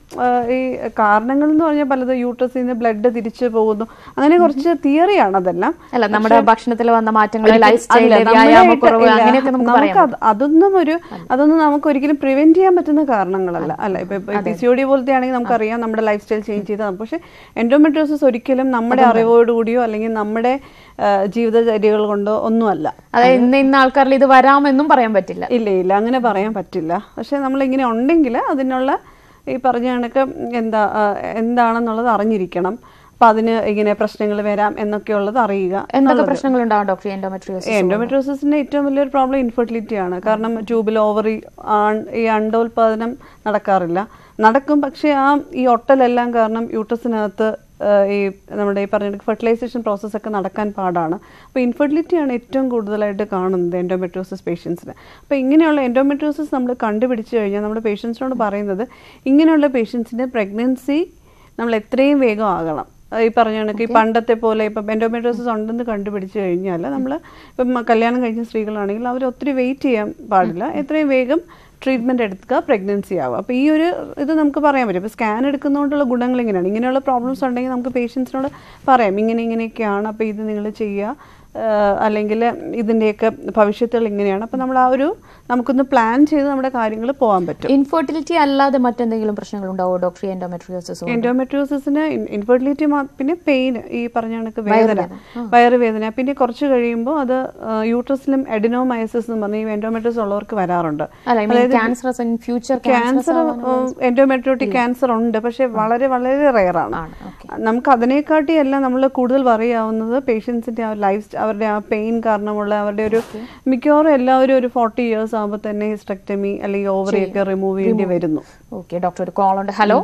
ആ, ഈ കാരണങ്ങൾ എന്ന് പറഞ്ഞാൽ പലത് യൂട്രസിൽ നിന്ന് ബ്ലഡ് തിരിച്ചു പോകുന്നു അങ്ങനെ കുറച്ച് തിയറിയാണ് അതെല്ലാം അല്ല നമ്മുടെ ഭക്ഷണത്തിൽ വന്ന മാറ്റങ്ങൾ ലൈഫ് അല്ല, സ്റ്റൈൽ നമ്മളായിട്ട് വ്യായാമക്കുറവ് ഇല്ല. അങ്ങനെയൊക്കെ നമുക്ക് നമുക്ക് പറയാം അത് അതൊന്നും ഒരു അതൊന്നും നമുക്ക് ഒരിക്കലും പ്രിവെന്റ് ചെയ്യാൻ പറ്റുന്ന കാരണങ്ങളല്ല അല്ല ഇപ്പൊ പി സി ഒ ഡി പോലത്തെ ആണെങ്കിൽ നമുക്കറിയാം നമ്മുടെ ലൈഫ് സ്റ്റൈൽ ചേഞ്ച് ചെയ്താൽ പക്ഷെ എൻഡോമെട്രോസിസ് ഒരിക്കലും നമ്മുടെ അറിവോടുകൂടിയോ അല്ലെങ്കിൽ നമ്മുടെ ആ, ജീവിതചര്യകൾ കൊണ്ടോ ഒന്നുമല്ല അതായത് ഇന്ന് ഇന്ന ആൾക്കാരിൽ ഇത് വരാമെന്നും പറയാൻ പറ്റില്ല ഇല്ല ഇല്ല അങ്ങനെ പറയാൻ പറ്റില്ല പക്ഷെ നമ്മൾ ഇങ്ങനെ ഉണ്ടെങ്കിൽ അതിനുള്ള ഈ പറഞ്ഞ കണക്ക് എന്താ ആ, എന്താണെന്നുള്ളത് അറിഞ്ഞിരിക്കണം അപ്പൊ അതിന് ഇങ്ങനെ പ്രശ്നങ്ങൾ വരാം എന്നൊക്കെയുള്ളത് അറിയുക എന്തൊക്കെ പ്രശ്നങ്ങൾ ഉണ്ടാവും ഡോക്ടർ എൻഡോമെട്രിയോസിസ് എൻഡോമെട്രോസിന്റെ ഏറ്റവും വലിയൊരു പ്രോബ്ലം ഇൻഫെർട്ടിലിറ്റി ആണ് കാരണം ട്യൂബിൽ ഓവറി ഈ അണ്ടോൽപാദനം നടക്കാറില്ല നടക്കും പക്ഷേ ആ ഈ ഒട്ടലെല്ലാം കാരണം യൂട്രസിനകത്ത് ആ, ഈ നമ്മുടെ ഈ പറഞ്ഞ ഫെർട്ടിലൈസേഷൻ പ്രോസസ്സ് ഒക്കെ നടക്കാൻ പാടാണ് അപ്പോൾ ഇൻഫെർട്ടിലിറ്റിയാണ് ഏറ്റവും കൂടുതലായിട്ട് കാണുന്നത് എൻഡോമെട്രോസിസ് പേഷ്യൻസിന് അപ്പോൾ ഇങ്ങനെയുള്ള എൻഡോമെട്രോസിസ് നമ്മൾ കണ്ടുപിടിച്ച് കഴിഞ്ഞാൽ നമ്മുടെ പേഷ്യൻസിനോട് പറയുന്നത് ഇങ്ങനെയുള്ള പേഷ്യൻസിൻ്റെ പ്രഗ്നൻസി നമ്മൾ എത്രയും വേഗം ആകണം അത് ഈ പറഞ്ഞ കണക്ക് ഈ പണ്ടത്തെ പോലെ ഇപ്പം എൻഡോമെട്രോസിസ് ഉണ്ടെന്ന് കണ്ടുപിടിച്ച് കഴിഞ്ഞാൽ നമ്മൾ ഇപ്പം മ- കല്യാണം കഴിഞ്ഞ സ്ത്രീകളാണെങ്കിൽ അവർ ഒത്തിരി വെയിറ്റ് ചെയ്യാൻ പാടില്ല എത്രയും വേഗം ട്രീറ്റ്മെൻറ്റ് എടുക്കുക പ്രഗ്നൻസി ആവുക അപ്പോൾ ഈ ഒരു ഇത് നമുക്ക് പറയാൻ പറ്റും ഇപ്പോൾ സ്കാൻ എടുക്കുന്നതുകൊണ്ടുള്ള ഗുണങ്ങൾ ഇങ്ങനെയാണ് ഇങ്ങനെയുള്ള പ്രോബ്ലംസ് ഉണ്ടെങ്കിൽ നമുക്ക് പേഷ്യൻസിനോട് പറയാം ഇങ്ങനെ ഇങ്ങനെയൊക്കെയാണ് അപ്പോൾ ഇത് നിങ്ങൾ ചെയ്യുക അല്ലെങ്കിൽ ഇതിൻ്റെയൊക്കെ ഭവിഷ്യത്തുകൾ ഇങ്ങനെയാണ് അപ്പോൾ നമ്മൾ ആ ഒരു നമുക്കൊന്ന് പ്ലാൻ ചെയ്ത് നമ്മുടെ കാര്യങ്ങൾ പോകാൻ പറ്റും ഇൻഫെർട്ടിലിറ്റി അല്ലാതെ മറ്റെന്തെങ്കിലും പ്രശ്നങ്ങൾ ഉണ്ടാവോ ഡോക്ടർ എൻഡോമെട്രിയോസിസ് എൻഡോമെട്രിയോസിന് ഇൻഫെർട്ടിലിറ്റി പിന്നെ പെയിൻ ഈ പറഞ്ഞ കണക്ക് വേദന വയറുവേദന പിന്നെ കുറച്ച് കഴിയുമ്പോൾ അത് യൂട്രസിലും എഡിനോമയസിസ് എന്ന് പറഞ്ഞ ഈ എൻഡോമെട്രിയോസ് ഉള്ളവർക്ക് വരാറുണ്ട് അല്ല I mean cancer in future cancer endometriotic cancer ഉണ്ട് പക്ഷെ വളരെ വളരെ റെയർ ആണ് ആണ്, okay. നമുക്ക് അതിനെക്കാട്ടി എല്ലാം നമ്മൾ കൂടുതൽ പറയാവുന്നത് പേഷ്യൻസിന്റെ ആ ലൈഫ് അവരുടെ ആ പെയിൻ കാരണമുള്ള അവരുടെ ഒരു മിക്കവാറും എല്ലാവരും ഒരു ഫോർട്ടി ഇയേഴ്സ് ആകുമ്പോൾ തന്നെ ഹിസ്റ്റക്ടമി അല്ലെങ്കിൽ ഓവറി ഒക്കെ റിമൂവ് ചെയ്യേണ്ടി വരുന്നു ഓക്കെ ഡോക്ടർ ഒരു കോൾ ഉണ്ട് ഹലോ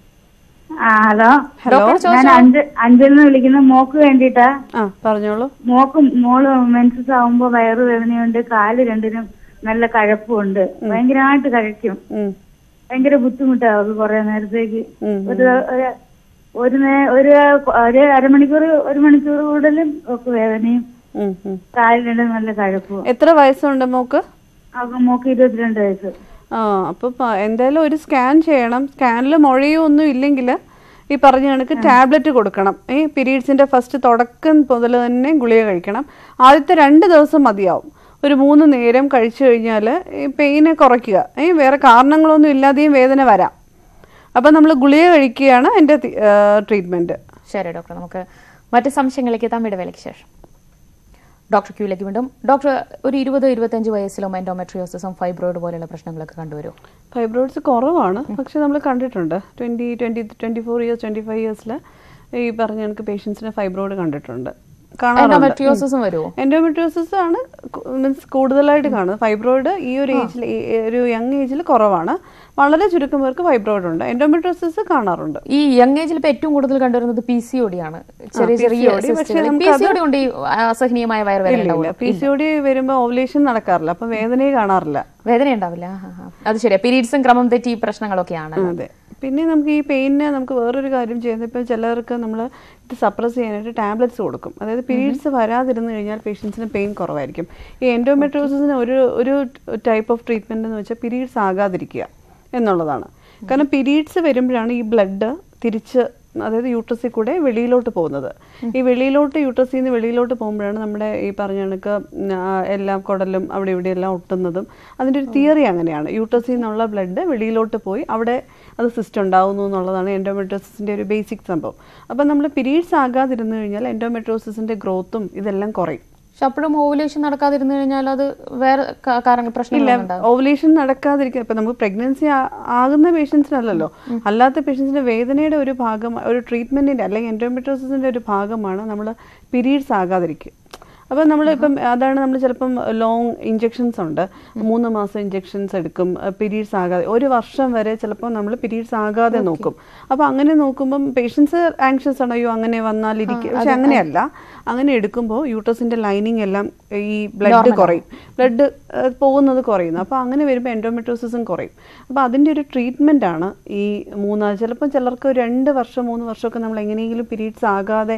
ആ ഹലോ ഡോക്ടർ ഞാൻ അഞ്ച് അഞ്ചിൽ നിന്ന് വിളിക്കുന്ന മോക്ക് വേണ്ടിട്ടാ ആ പറഞ്ഞോളൂ മോക്ക് മോള് മെൻസസ് ആവുമ്പോ വയറു വേദനയുണ്ട് കാല് രണ്ടിനും നല്ല കഴപ്പുണ്ട് ഭയങ്കരമായിട്ട് കഴിക്കും ഉം. ഭയങ്കര ബുദ്ധിമുട്ടാവും അത് കുറെ നേരത്തേക്ക് ഉം, ഒരു ഒരു- ഒരു നേ- ഒരു ഒരു അരമണിക്കൂർ ഒരു മണിക്കൂർ കൂടുതലും ഒക്കെ വേദനയും ഉം, ഉം. കാല് രണ്ടും നല്ല കഴപ്പും എത്ര വയസ്സുണ്ട് മോക്ക് അവർക്ക് മോക്ക് ഇരുപത്തിരണ്ട് വയസ്സ് ആ അപ്പൊ പ- എന്തായാലും ഒരു സ്കാൻ ചെയ്യണം സ്കാനിൽ മുഴയോ ഒന്നും ഇല്ലെങ്കിൽ ഈ പറഞ്ഞ കണക്ക് ടാബ്ലറ്റ് കൊടുക്കണം ഈ പീരീഡ്സിന്റെ ഫസ്റ്റ് തുടക്കം മുതൽ തന്നെ ഗുളിക കഴിക്കണം ആദ്യത്തെ രണ്ട് ദിവസം മതിയാവും ഒരു മൂന്ന് നേരം കഴിച്ചു കഴിഞ്ഞാൽ ഈ പെയിനെ കുറയ്ക്കുക ഏ വേറെ കാരണങ്ങളൊന്നും ഇല്ലാതെയും വേദന വരാം അപ്പം നമ്മൾ ഗുളിക കഴിക്കുകയാണ് എൻ്റെ ട്രീറ്റ്മെൻറ്റ് ശരി ഡോക്ടർ നമുക്ക് മറ്റ് സംശയങ്ങളിലേക്ക് എത്താം ഇടവേളയ്ക്ക് ശേഷം ഡോക്ടർ ക്യൂലേക്ക് വീണ്ടും ഡോക്ടർ ഒരു ഇരുപത് ഇരുപത്തഞ്ച് വയസ്സിലും എൻഡോമെട്രിയോസിസും ഫൈബ്രോയിഡ് പോലെയുള്ള പ്രശ്നങ്ങളൊക്കെ കണ്ടുവരും ഫൈബ്രോയിഡ്സ് കുറവാണ് പക്ഷെ നമ്മൾ കണ്ടിട്ടുണ്ട് twenty twenty twenty four years twenty five ഇയേഴ്സിൽ ഈ പറഞ്ഞ കണക്ക് പേഷ്യൻസിന് ഫൈബ്രോയിഡ് കണ്ടിട്ടുണ്ട് കാണാറുണ്ട് എൻഡോമെട്രിയോസിസും വരുമോ എൻഡോമെട്രിയോസിസ് ആണ് മീൻസ് കൂടുതലായിട്ട് കാണുന്നത് ഫൈബ്രോയിഡ് ഈ ഒരു ഏജിൽ ഒരു യങ് ഏജിൽ കുറവാണ് വളരെ ചുരുക്കം പേർക്ക് ഫൈബ്രോയിഡ് ഉണ്ട് എൻഡോമെട്രിയോസിസ് കാണാറുണ്ട് ഈ യങ് ഏജിൽ ഇപ്പൊ ഏറ്റവും കൂടുതൽ കണ്ടുവരുന്നത് പി സി ഒ ഡി ആണ് ചെറിയ ചെറിയ PCOD, പക്ഷേ പി നമുക്കത് സി ഒ ഡി കൊണ്ട് ഈ അസഹനീയമായ വയറുവേദന ഇല്ല ഉണ്ടാവുമോ? പി സി ഒ ഡി വരുമ്പോൾ ഓവുലേഷൻ നടക്കാറില്ല അപ്പം വേദനയെ കാണാറില്ല വേദന ഉണ്ടാവില്ല ആ, ആ, ആ. അത് ശരിയാ പീരീഡ്സും ക്രമം തെറ്റി പ്രശ്നങ്ങളൊക്കെയാണ് അതെ പിന്നെ നമുക്ക് ഈ പെയിനിന് നമുക്ക് വേറൊരു കാര്യം ചെയ്യുന്നത് ഇപ്പം ചിലർക്ക് നമ്മൾ ഇത് സപ്രസ് ചെയ്യാനായിട്ട് ടാബ്ലറ്റ്സ് കൊടുക്കും അതായത് പീരീഡ്സ് വരാതിരുന്നു കഴിഞ്ഞാൽ പേഷ്യൻസിന് പെയിൻ കുറവായിരിക്കും ഈ എൻഡോമെട്രോസിന് ഒരു ഒരു ടൈപ്പ് ഓഫ് ട്രീറ്റ്മെന്റ് എന്ന് വെച്ചാൽ പീരീഡ്സ് ആകാതിരിക്കുക എന്നുള്ളതാണ് കാരണം പീരീഡ്സ് വരുമ്പോഴാണ് ഈ ബ്ലഡ് തിരിച്ച് അതായത് യൂട്രസിൽ കൂടെ വെളിയിലോട്ട് പോകുന്നത് ഈ വെളിയിലോട്ട് യൂട്രസിൽ നിന്ന് വെളിയിലോട്ട് പോകുമ്പോഴാണ് നമ്മുടെ ഈ പറഞ്ഞ കണക്ക് ഉം, ആ, എല്ലാം കുടലും അവിടെ ഇവിടെ എല്ലാം ഒട്ടുന്നതും അതിൻ്റെ ഒരു തിയറി അങ്ങനെയാണ് യൂട്രസിൽ നിന്നുള്ള ബ്ലഡ് വെളിയിലോട്ട് പോയി അവിടെ അത് സിസ്റ്റം ഉണ്ടാവുന്നു എന്നുള്ളതാണ് എൻഡോമെട്രോസിസിൻ്റെ ഒരു ബേസിക് സംഭവം അപ്പം നമ്മൾ പീരീഡ്സ് ആകാതിരുന്നു കഴിഞ്ഞാൽ എൻഡോമെട്രോസിസിൻ്റെ ഗ്രോത്തും ഇതെല്ലാം കുറയും പക്ഷെ അപ്പോഴും ഓവുലേഷൻ നടക്കാതിരുന്നു കഴിഞ്ഞാൽ അത് വേറെ കാ- കാരണങ്ങൾ പ്രശ്നങ്ങളുണ്ടാവും ഓവുലേഷൻ നടക്കാതിരിക്കുക ഇപ്പൊ നമുക്ക് പ്രഗ്നൻസി ആകുന്ന പേഷ്യൻസിനല്ലല്ലോ അല്ലാത്ത പേഷ്യൻസിന്റെ വേദനയുടെ ഒരു ഭാഗം ഒരു ട്രീറ്റ്മെന്റിന്റെ അല്ലെങ്കിൽ എൻഡോമെട്രോസിന്റെ ഒരു ഭാഗമാണ് നമ്മൾ പീരീഡ്സ് ആകാതിരിക്കുക അപ്പം നമ്മൾ ഇപ്പം അതാണ് നമ്മൾ ചിലപ്പം ലോങ് ഇഞ്ചെക്ഷൻസ് ഉണ്ട് മൂന്ന് മാസം ഇഞ്ചെക്ഷൻസ് എടുക്കും പീരീഡ്സ് ആകാതെ ഒരു വർഷം വരെ ചിലപ്പോൾ നമ്മൾ പീരീഡ്സ് ആകാതെ നോക്കും അപ്പോൾ അങ്ങനെ നോക്കുമ്പം പേഷ്യൻസ് ആങ്ഷ്യസ് ആണ് അയ്യോ അങ്ങനെ വന്നാൽ ഇരിക്കും പക്ഷെ അങ്ങനെയല്ല അങ്ങനെ എടുക്കുമ്പോൾ യൂട്രസിന്റെ ലൈനിങ് എല്ലാം ഈ ബ്ലഡ് കുറയും ബ്ലഡ് പോകുന്നത് കുറയുന്നു അപ്പോൾ അങ്ങനെ വരുമ്പോൾ എൻഡോമെട്രോസിസും കുറയും അപ്പോൾ അതിൻ്റെ ഒരു ട്രീറ്റ്മെൻ്റ് ആണ് ഈ മൂന്നാല് ചിലപ്പോൾ ചിലർക്ക് ഒരു രണ്ട് വർഷം മൂന്ന് വർഷമൊക്കെ നമ്മൾ എങ്ങനെയെങ്കിലും പീരീഡ്സ് ആകാതെ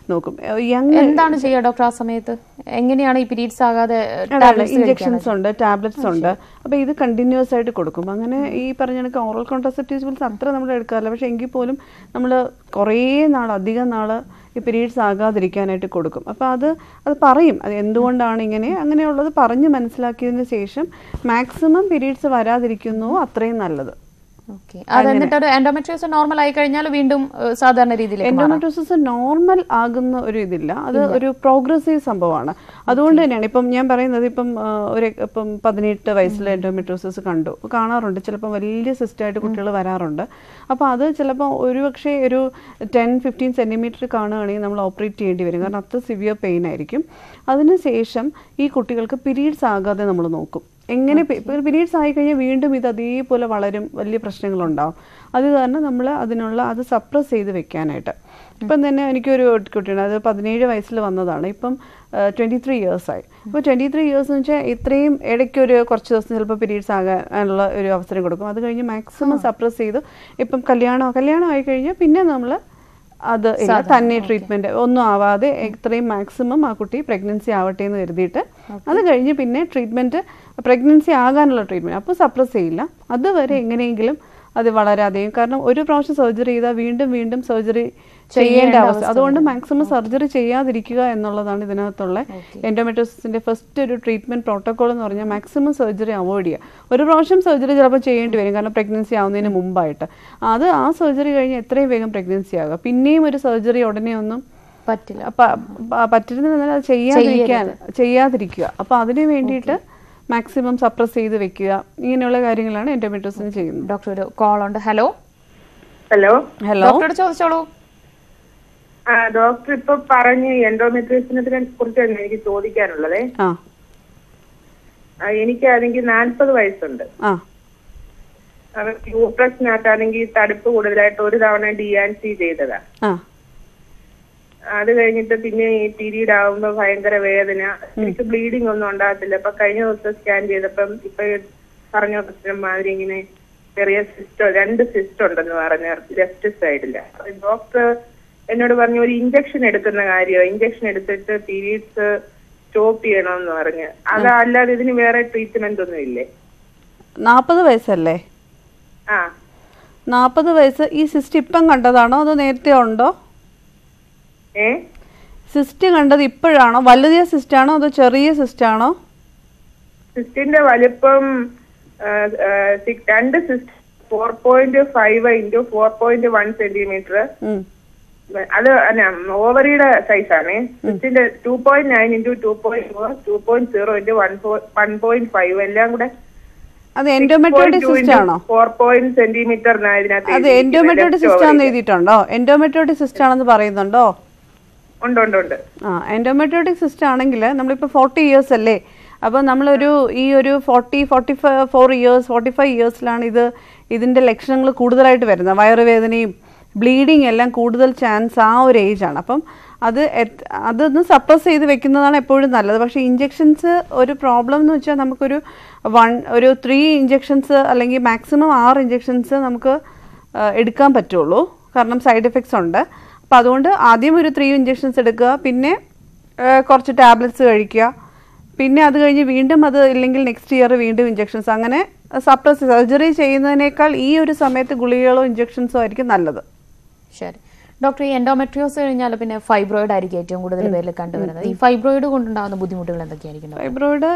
നോക്കും യങ് എന്താണ് ചെയ്യുക ഡോക്ടർ ആ സമയത്ത് എങ്ങനെയാണ് ഈ പീരീഡ്സ് ആകാതെ അതാണ് tablets കഴിക്കാനാ? ഇഞ്ചെക്ഷൻസ് ഉണ്ട് ടാബ്ലറ്റ്സ് ഉണ്ട് അപ്പോൾ ഇത് കണ്ടിന്യൂസ് ആയിട്ട് കൊടുക്കും അങ്ങനെ ഈ പറഞ്ഞ കണക്ക് ഓറൽ കോൺട്രസെപ്റ്റീവ്സ് പിൽസ് അത്ര നമ്മൾ എടുക്കാറില്ല പക്ഷേ എങ്കിൽ പോലും നമ്മൾ കുറേ നാൾ അധികം നാൾ ഈ പീരീഡ്സ് ആകാതിരിക്കാനായിട്ട് കൊടുക്കും അപ്പോൾ അത് അത് പറയും അത് എന്തുകൊണ്ടാണ് ഇങ്ങനെ അങ്ങനെയുള്ളത് പറഞ്ഞ് മനസ്സിലാക്കിയതിന് ശേഷം മാക്സിമം പീരീഡ്സ് വരാതിരിക്കുന്നുവോ അത്രയും നല്ലത് ഓക്കെ അത് എന്നിട്ട് ഒരു എൻഡോമെട്രിയോസ് നോർമൽ ആയി കഴിഞ്ഞാൽ വീണ്ടും ഏഹ്, സാധാരണ രീതിയിലേക്ക് മാറാം എൻഡോമെട്രോസിസ് നോർമൽ ആകുന്ന ഒരു ഇതില്ല അത് ഒരു പ്രോഗ്രസീവ് സംഭവമാണ് അതുകൊണ്ട് തന്നെയാണ് ഇപ്പം ഞാൻ പറയുന്നത് ഇപ്പം ആ, ഒരു ഇപ്പം പതിനെട്ട് വയസ്സിൽ എൻഡോമെട്രോസിസ് കണ്ടു കാണാറുണ്ട് ചിലപ്പോൾ വലിയ സിസ്റ്റായിട്ട് കുട്ടികൾ വരാറുണ്ട് അപ്പോൾ അത് ചിലപ്പോൾ ഒരുപക്ഷെ ഒരു ടെൻ ഫിഫ്റ്റീൻ സെൻറ്റിമീറ്റർ കാണുകയാണെങ്കിൽ നമ്മൾ ഓപ്പറേറ്റ് ചെയ്യേണ്ടി വരും കാരണം അത്ര സിവിയർ പെയിൻ ആയിരിക്കും അതിനുശേഷം ഈ കുട്ടികൾക്ക് പീരീഡ്സ് ആകാതെ നമ്മൾ നോക്കും എങ്ങനെ പീരീഡ്സ് ആയി കഴിഞ്ഞാൽ വീണ്ടും ഇത് അതേപോലെ വളരും വലിയ പ്രശ്നങ്ങളുണ്ടാവും അത് കാരണം നമ്മൾ അതിനുള്ള അത് സപ്രസ് ചെയ്ത് വെക്കാനായിട്ട് ഇപ്പം തന്നെ എനിക്കൊരു കുട്ടിയുണ്ട് അത് പതിനേഴ് വയസ്സിൽ വന്നതാണ് ഇപ്പം ട്വൻറ്റി ത്രീ ആയി ഇപ്പോൾ ട്വൻറ്റി ത്രീ ഇയേഴ്സ് എന്ന് വെച്ചാൽ ഇത്രയും ഇടയ്ക്കൊരു കുറച്ച് ദിവസം ചിലപ്പോൾ പീരീഡ്സ് ആകാനുള്ള ഒരു അവസരം കൊടുക്കും അത് കഴിഞ്ഞ് മാക്സിമം സപ്രസ് ചെയ്ത് ഇപ്പം കല്യാണം കല്യാണം ആയി കഴിഞ്ഞാൽ പിന്നെ നമ്മൾ അത് ഇല്ല തന്നെ ട്രീറ്റ്മെന്റ് ഒന്നും ആവാതെ ഇത്രയും മാക്സിമം ആ കുട്ടി പ്രഗ്നൻസി ആവട്ടെ എന്ന് കരുതിയിട്ട് അത് കഴിഞ്ഞ് പിന്നെ ട്രീറ്റ്മെന്റ് പ്രഗ്നൻസി ആകാനുള്ള ട്രീറ്റ്മെന്റ് അപ്പോൾ സപ്രസ് ചെയ്യില്ല അതുവരെ എങ്ങനെയെങ്കിലും അത് വളരാതെയും കാരണം ഒരു പ്രാവശ്യം സർജറി ചെയ്താൽ വീണ്ടും വീണ്ടും സർജറി ചെയ്യേണ്ട അവസ്ഥ അതുകൊണ്ട് മാക്സിമം സർജറി ചെയ്യാതിരിക്കുക എന്നുള്ളതാണ് ഇതിനകത്തുള്ള എൻഡോമെട്രോസിന്റെ ഫസ്റ്റ് ഒരു ട്രീറ്റ്മെന്റ് പ്രോട്ടോകോൾ എന്ന് പറഞ്ഞാൽ മാക്സിമം സർജറി അവോയ്ഡ് ചെയ്യുക ഒരു പ്രാവശ്യം സർജറി ചിലപ്പോൾ ചെയ്യേണ്ടി വരും കാരണം പ്രഗ്നൻസി ആവുന്നതിന് മുമ്പായിട്ട് അത് ആ സർജറി കഴിഞ്ഞ് എത്രയും വേഗം പ്രഗ്നൻസി ആകുക പിന്നെയും ഒരു സർജറി ഉടനെ ഒന്നും പറ്റില്ല പറ്റുന്നതെന്നാൽ അത് ചെയ്യാതിരിക്കാൻ ചെയ്യാതിരിക്കുക അപ്പോൾ അതിന് വേണ്ടിയിട്ട് മാക്സിമം സപ്രസ് ചെയ്ത് വെക്കുക ഇങ്ങനെയുള്ള കാര്യങ്ങളാണ് എൻഡോമെട്രോസിന് ചെയ്യുന്നത് ഡോക്ടർ ഒരു കോൾ ഉണ്ട് ഹലോ ഹലോ ഹലോ ഡോക്ടറോട് ചോദിച്ചോളൂ ആ ഡോക്ടർ ഇപ്പൊ പറഞ്ഞു എൻഡോമെട്രിയസിനെ കുറിച്ചാണ് എനിക്ക് ചോദിക്കാനുള്ളത് ആ എനിക്കാണെങ്കിൽ നാൽപ്പത് വയസ്സുണ്ട് ആ യൂട്രസിനകത്താണെങ്കിൽ തടുപ്പ് കൂടുതലായിട്ട് ഒരു തവണ ഡി ആൻ സി ചെയ്തതാ ആ അത് കഴിഞ്ഞിട്ട് പിന്നെ ഈ പീരീഡ് ആവുമ്പോ ഭയങ്കര വേദന എനിക്ക് ബ്ലീഡിംഗ് ഒന്നും ഉണ്ടാകത്തില്ല അപ്പൊ കഴിഞ്ഞ ദിവസം സ്കാൻ ചെയ്തപ്പം ഇപ്പൊ ഈ പറഞ്ഞ പ്രശ്നം മാതിരി ഇങ്ങനെ ചെറിയ സിസ്റ്റോ രണ്ട് സിസ്റ്റ് ഉണ്ടെന്ന് പറഞ്ഞ ലെഫ്റ്റ് സൈഡില് ഡോക്ടർ എന്നോട് പറഞ്ഞു ഒരു ഇഞ്ചക്ഷൻ എടുക്കുന്ന കാര്യം ഇഞ്ചക്ഷൻ എടുത്തിട്ട് പീരീഡ്സ് സ്റ്റോപ്പ് ചെയ്യണമെന്ന് പറഞ്ഞ് അതല്ലാതെ ഇതിന് വേറെ ട്രീറ്റ്മെന്റ് ഒന്നും ഇല്ലേ നാൽപ്പത് വയസ്സല്ലേ ആ നാൽപ്പത് വയസ്സ് ഈ സിസ്റ്റ് ഇപ്പം കണ്ടതാണോ അതോ നേരത്തെ ഉണ്ടോ ഏ സിസ്റ്റ് കണ്ടത് ഇപ്പോഴാണോ വലുതിയ സിസ്റ്റ് ആണോ അതോ ചെറിയ സിസ്റ്റ് ആണോ സിസ്റ്റിന്റെ വലിപ്പം ആ, ആ, സി- രണ്ട് cyst four point five into four point one centimetre ഉം. അത് ഓവറിയുടെ സൈസാണ് സിസ്റ്റിന്റെ two point nine into two point four two point zero into one one point five എല്ലാം കൂടെ അത് എൻഡോമെട്രോട്ടിക് സിസ്റ്റ് ആണോ ഫോർ പോയിന്റ് സെന്റിമീറ്റർ അത് എൻഡോമെട്രോട്ടിക് സിസ്റ്റ് ആണെന്ന് എഴുതിയിട്ടുണ്ടോ എൻഡോമെട്രോട്ടിക് സിസ്റ്റ് ആണെന്ന് പറയുന്നുണ്ടോ ഉണ്ട് ഉണ്ട് ഉണ്ട് ആ എൻഡോമെട്രോട്ടിക് സിസ്റ്റ് ആണെങ്കിൽ നമ്മളിപ്പോൾ ഫോർട്ടി ഇയേഴ്സ് അല്ലേ അപ്പോൾ നമ്മളൊരു ഈ ഒരു forty forty four years forty five ഇയേഴ്സിലാണ് ഇത് ഇതിൻ്റെ ലക്ഷണങ്ങൾ കൂടുതലായിട്ട് വരുന്നത് വയറുവേദനയും ബ്ലീഡിങ് എല്ലാം കൂടുതൽ ചാൻസ് ആ ഒരു ഏജാണ് അപ്പം അത് എത്- അതൊന്ന് സപ്രസ് ചെയ്ത് വെക്കുന്നതാണ് എപ്പോഴും നല്ലത് പക്ഷേ ഇഞ്ചെക്ഷൻസ് ഒരു പ്രോബ്ലം എന്ന് വെച്ചാൽ നമുക്കൊരു വൺ ഒരു ത്രീ ഇഞ്ചെക്ഷൻസ് അല്ലെങ്കിൽ മാക്സിമം ആറ് ഇഞ്ചെക്ഷൻസ് നമുക്ക് ആ, എടുക്കാൻ പറ്റുള്ളൂ കാരണം സൈഡ് എഫക്ട്സ് ഉണ്ട് അപ്പോൾ അതുകൊണ്ട് ആദ്യം ഒരു ത്രീ ഇഞ്ചെക്ഷൻസ് എടുക്കുക പിന്നെ ആ, കുറച്ച് ടാബ്ലറ്റ്സ് കഴിക്കുക പിന്നെ അത് കഴിഞ്ഞ് വീണ്ടും അത് ഇല്ലെങ്കിൽ നെക്സ്റ്റ് ഇയർ വീണ്ടും ഇഞ്ചെക്ഷൻസ് അങ്ങനെ സപ്രസ് സർജറി ചെയ്യുന്നതിനേക്കാൾ ഈ ഒരു സമയത്ത് ഗുളികകളോ ഇഞ്ചെക്ഷൻസോ ആയിരിക്കും നല്ലത് ശരി ഡോക്ടർ ഈ എൻഡോമെട്രിയോസ് കഴിഞ്ഞാൽ പിന്നെ ഫൈബ്രോയിഡ് ആയിരിക്കും ഏറ്റവും കൂടുതൽ പേരിൽ കണ്ടുവരുന്നത് ഈ ഫൈബ്രോയിഡ് കൊണ്ടുണ്ടാകുന്ന ബുദ്ധിമുട്ടുകൾ എന്തൊക്കെയായിരിക്കും ഡോക്ടർ? ഫൈബ്രോയിഡ്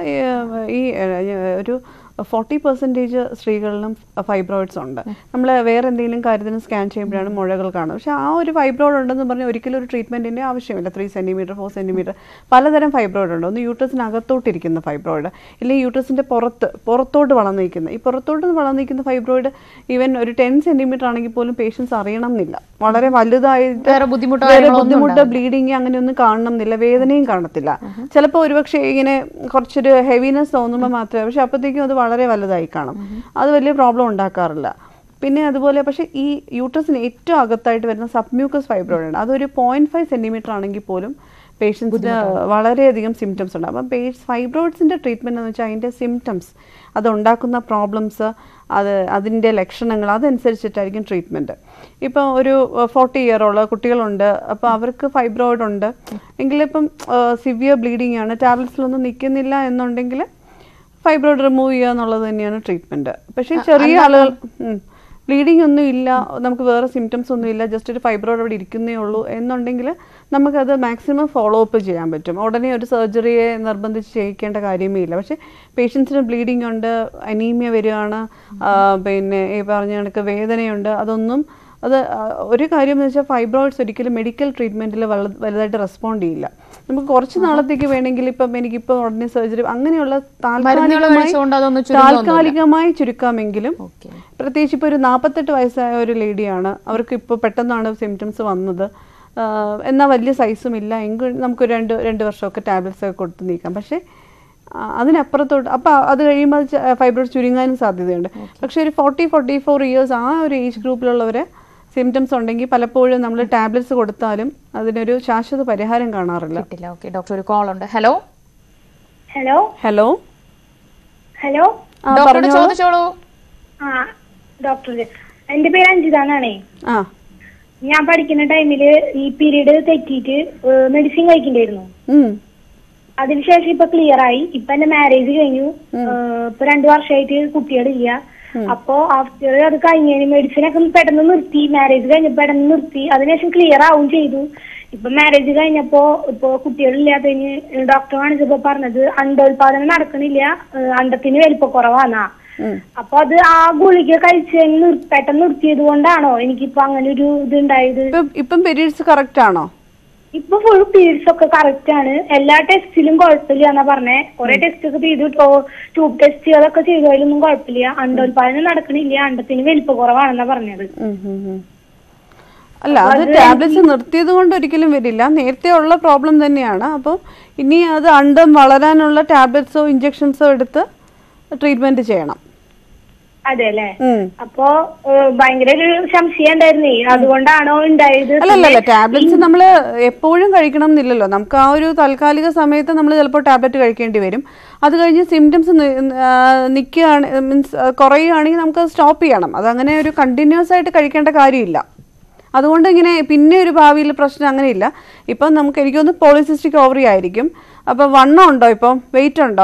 ഈ ഏഹ്, ഒരു ഫോർട്ടി പെർസെൻറ്റേജ് സ്ത്രീകളിലും ഫൈബ്രോയിഡ്സ് ഉണ്ട് നമ്മൾ വേറെ എന്തെങ്കിലും കാര്യത്തിന് സ്കാൻ ചെയ്യുമ്പോഴാണ് മുഴകൾ കാണുന്നത് പക്ഷേ ആ ഒരു ഫൈബ്രോയിഡ് ഉണ്ടെന്ന് പറഞ്ഞാൽ ഒരിക്കലും ഒരു ട്രീറ്റ്മെൻറ്റിൻ്റെ ആവശ്യമില്ല ത്രീ സെൻറ്റിമീറ്റർ ഫോർ സെൻറ്റിമീറ്റർ പലതരം ഫൈബ്രോയിഡ് ഉണ്ട് ഒന്ന് യൂട്രസിനകത്തോട്ടിരിക്കുന്ന ഫൈബ്രോയിഡ് ഇല്ലെങ്കിൽ യൂട്രസിൻ്റെ പുറത്ത് പുറത്തോട്ട് വളർന്നിരിക്കുന്ന ഈ പുറത്തോട്ട് വളർന്നിരിക്കുന്ന ഫൈബ്രോയിഡ് ഈവൻ ഒരു ടെൻ സെൻറ്റിമീറ്റർ ആണെങ്കിൽ പോലും പേഷ്യൻസ് അറിയണം എന്നില്ല വളരെ വലുതായിട്ട് വേറെ ബുദ്ധിമുട്ടോ വേറെ കാര്യങ്ങളോ ഒന്നും ബുദ്ധിമുട്ട് ബ്ലീഡിങ് അങ്ങനെയൊന്നും കാണണമെന്നില്ല വേദനയും കാണത്തില്ല ചിലപ്പോൾ ഒരുപക്ഷെ ഇങ്ങനെ കുറച്ചൊരു ഹെവിനെസ് തോന്നുമ്പോൾ മാത്രമേ പക്ഷെ അപ്പോഴത്തേക്കും അത് വളരെ വലുതായി കാണും അത് വലിയ പ്രോബ്ലം ഉണ്ടാക്കാറില്ല പിന്നെ അതുപോലെ പക്ഷേ ഈ യൂട്രസിന് ഏറ്റവും അകത്തായിട്ട് വരുന്ന സബ്മ്യൂക്കസ് ഫൈബ്രോയിഡ് ഉണ്ട് അതൊരു പോയിന്റ് ഫൈവ് സെന്റിമീറ്റർ ആണെങ്കിൽ പോലും പേഷ്യൻസിന് വളരെയധികം സിംറ്റംസ് ഉണ്ട് അപ്പം ഫൈബ്രോയിഡ്സിൻ്റെ ട്രീറ്റ്മെൻറ്റ് എന്ന് വെച്ചാൽ അതിൻ്റെ സിംറ്റംസ് അതുണ്ടാക്കുന്ന പ്രോബ്ലംസ് അത് അതിൻ്റെ ലക്ഷണങ്ങൾ അതനുസരിച്ചിട്ടായിരിക്കും ട്രീറ്റ്മെൻറ്റ് ഇപ്പോൾ ഒരു ഫോർട്ടി ഇയർ ഉള്ള കുട്ടികളുണ്ട് അപ്പോൾ അവർക്ക് ഫൈബ്രോയിഡ് ഉണ്ട് എങ്കിലിപ്പം സിവിയർ ബ്ലീഡിംഗ് ആണ് ടാബ്ലറ്റ്സിലൊന്നും നിൽക്കുന്നില്ല എന്നുണ്ടെങ്കിൽ ഫൈബ്രോയിഡ് റിമൂവ് ചെയ്യുക എന്നുള്ളത് തന്നെയാണ് ട്രീറ്റ്മെൻറ്റ് പക്ഷേ ചെറിയ ആളുകൾ ബ്ലീഡിംഗ് ഒന്നും ഇല്ല നമുക്ക് വേറെ സിംറ്റംസ് ഒന്നും ഇല്ല ജസ്റ്റ് ഒരു ഫൈബ്രോയിഡ് അവിടെ ഇരിക്കുന്നേ ഉള്ളൂ എന്നുണ്ടെങ്കിൽ നമുക്കത് മാക്സിമം ഫോളോ അപ്പ് ചെയ്യാൻ പറ്റും ഉടനെ ഒരു സർജറിയെ നിർബന്ധിച്ച് ചെയ്യിക്കേണ്ട കാര്യമേ ഇല്ല പക്ഷേ പേഷ്യൻസിന് ബ്ലീഡിംഗ് ഉണ്ട് അനീമിയ വരികയാണ് ആ, പിന്നെ ഈ പറഞ്ഞ കണക്ക് വേദനയുണ്ട് അതൊന്നും അത് ആ, ഒരു കാര്യം എന്ന് വെച്ചാൽ ഫൈബ്രോയിഡ്സ് ഒരിക്കലും മെഡിക്കൽ ട്രീറ്റ്മെൻറ്റിൽ വലുതായിട്ട് റെസ്പോണ്ട് ചെയ്യില്ല നമുക്ക് കുറച്ച് നാളത്തേക്ക് വേണമെങ്കിൽ ഇപ്പം എനിക്കിപ്പോൾ ഉടനെ സർജറി അങ്ങനെയുള്ള താൽക്കാലികമായി കഴിച്ചുകൊണ്ട് അതൊന്നും ചുരുങ്ങുമൊന്നുമില്ല. താൽക്കാലികമായി ചുരുക്കാമെങ്കിലും ഓക്കെ പ്രത്യേകിച്ച് ഇപ്പോൾ ഒരു നാൽപ്പത്തെട്ട് വയസ്സായ ഒരു ലേഡിയാണ് അവർക്ക് ഇപ്പോൾ പെട്ടെന്നാണ് സിംറ്റംസ് വന്നത് ആഹ് എന്നാൽ വലിയ സൈസും ഇല്ല എങ്കിൽ നമുക്ക് രണ്ട് രണ്ട് വർഷമൊക്കെ ടാബ്ലറ്റ്സ് ഒക്കെ കൊടുത്ത് നീക്കാം പക്ഷേ ആ, അതിനപ്പുറത്തോട്ട് അപ്പോൾ അത് കഴിയുമ്പോൾ ഫൈബ്രോയിഡ് ചുരുങ്ങാനും സാധ്യതയുണ്ട് പക്ഷേ ഒരു ഫോർട്ടി ഫോർട്ടി ഫോർ ഇയേഴ്സ് ആ ഒരു ഏജ് ഗ്രൂപ്പിലുള്ളവരെ സിംറ്റംസ് ഉണ്ടെങ്കിൽ പലപ്പോഴും നമ്മൾ ടാബ്ലറ്റ്സ് കൊടുത്താലും അതിനൊരു ശാശ്വത പരിഹാരം കാണാറില്ല കിട്ടില്ല ഓക്കെ ഡോക്ടർ ഒരു കോൾ ഉണ്ട് ഹലോ ഹലോ ഹലോ ഹലോ ആ ഡോക്ടറോട് പറഞ്ഞോളൂ ചോദിച്ചോളൂ ആ ഡോക്ടർ എന്റെ പേര് അഞ്ജിത എന്നാണേ ആ ഞാൻ പഠിക്കുന്ന ടൈമില് ഈ പീരീഡ് തെറ്റിയിട്ട് മെഡിസിൻ കഴിക്കണ്ടായിരുന്നു ഉം. അതിനുശേഷം ഇപ്പൊ ക്ലിയർ ആയി ഇപ്പൊ എന്റെ മാരേജ് കഴിഞ്ഞു ഏഹ് ഇപ്പൊ രണ്ടു വർഷമായിട്ട് കുട്ടികളില്ല അപ്പോ ആഫ്റ്റർ അത് കഴിഞ്ഞതിന് മെഡിസിൻ ഒക്കെ പെട്ടെന്ന് നിർത്തി മാരേജ് കഴിഞ്ഞപ്പോ പെട്ടെന്ന് നിർത്തി അതിനുശേഷം ക്ലിയർ ആവും ചെയ്തു ഇപ്പൊ മാരേജ് കഴിഞ്ഞപ്പോ ഇപ്പൊ കുട്ടികളില്ലാത്തതിന് ഡോക്ടർ കാണിച്ചപ്പോ പറഞ്ഞത് അണ്ടോത്പാദനം നടക്കണില്ല ഏഹ് അണ്ടത്തിന് വലിപ്പക്കുറവാന്നാ അപ്പൊ അത് ആ ഗുളിക കഴിച്ചതിന് നിർ- പെട്ടെന്ന് നിർത്തിയത് കൊണ്ടാണോ എനിക്കിപ്പോ അങ്ങനെ ഒരു ഇത് ഉണ്ടായത് ഇപ്പം ഇപ്പം പീരീഡ്സ് കറക്റ്റ് ആണോ ഇപ്പൊ ഫുൾ പീരീഡ്സ് ഒക്കെ കറക്റ്റ് ആണ് എല്ലാ ടെസ്റ്റിലും കുഴപ്പമില്ല എന്നാ പറഞ്ഞേ കുറെ ടെസ്റ്റ് ഒക്കെ ചെയ്തു ട്യൂബ് ടെസ്റ്റ് അതൊക്കെ ചെയ്തതിലൊന്നും കുഴപ്പമില്ല അണ്ടോൽപാദനം നടക്കണില്ല അണ്ടത്തിന് വലിപ്പ കുറവാണെന്നാ പറഞ്ഞത് ഉം ഉം ഉം. അല്ല അത് ടാബ്ലറ്റ്സ് നിർത്തിയത് കൊണ്ട് ഒരിക്കലും വരില്ല നേരത്തെ ഉള്ള പ്രോബ്ലം തന്നെയാണ് അപ്പോൾ ഇനി അത് അണ്ടം വളരാനുള്ള ടാബ്ലറ്റ്സോ ഇഞ്ചെക്ഷൻസോ എടുത്ത് ട്രീറ്റ്മെന്റ് ചെയ്യണം അതെ അല്ലേ ഉം. അപ്പൊ ഏഹ്, ഭയങ്കര ഒരു സംശയം ഉണ്ടായിരുന്നേ അതുകൊണ്ടാണോ ഉണ്ടായത് അല്ലല്ല ടാബ്ലറ്റ്സ് നമ്മൾ എപ്പോഴും കഴിക്കണം എന്നില്ലല്ലോ നമുക്ക് ആ ഒരു താൽക്കാലിക സമയത്ത് നമ്മൾ ചിലപ്പോൾ ടാബ്ലറ്റ് കഴിക്കേണ്ടി വരും അത് കഴിഞ്ഞ് സിംറ്റംസ് നിൽക്കുകയാണ് മീൻസ് കുറയുകയാണെങ്കിൽ നമുക്ക് സ്റ്റോപ്പ് ചെയ്യണം അതങ്ങനെ ഒരു കണ്ടിന്യൂസ് ആയിട്ട് കഴിക്കേണ്ട കാര്യമില്ല അതുകൊണ്ട് ഇങ്ങനെ പിന്നെ ഒരു ഭാവിയിൽ പ്രശ്നം അങ്ങനെയില്ല ഇപ്പം നമുക്ക് എനിക്കൊന്ന് പോളിസിസ്റ്റിക് ഓവറി ആയിരിക്കും അപ്പം വണ്ണം ഉണ്ടോ ഇപ്പം വെയിറ്റ് ഉണ്ടോ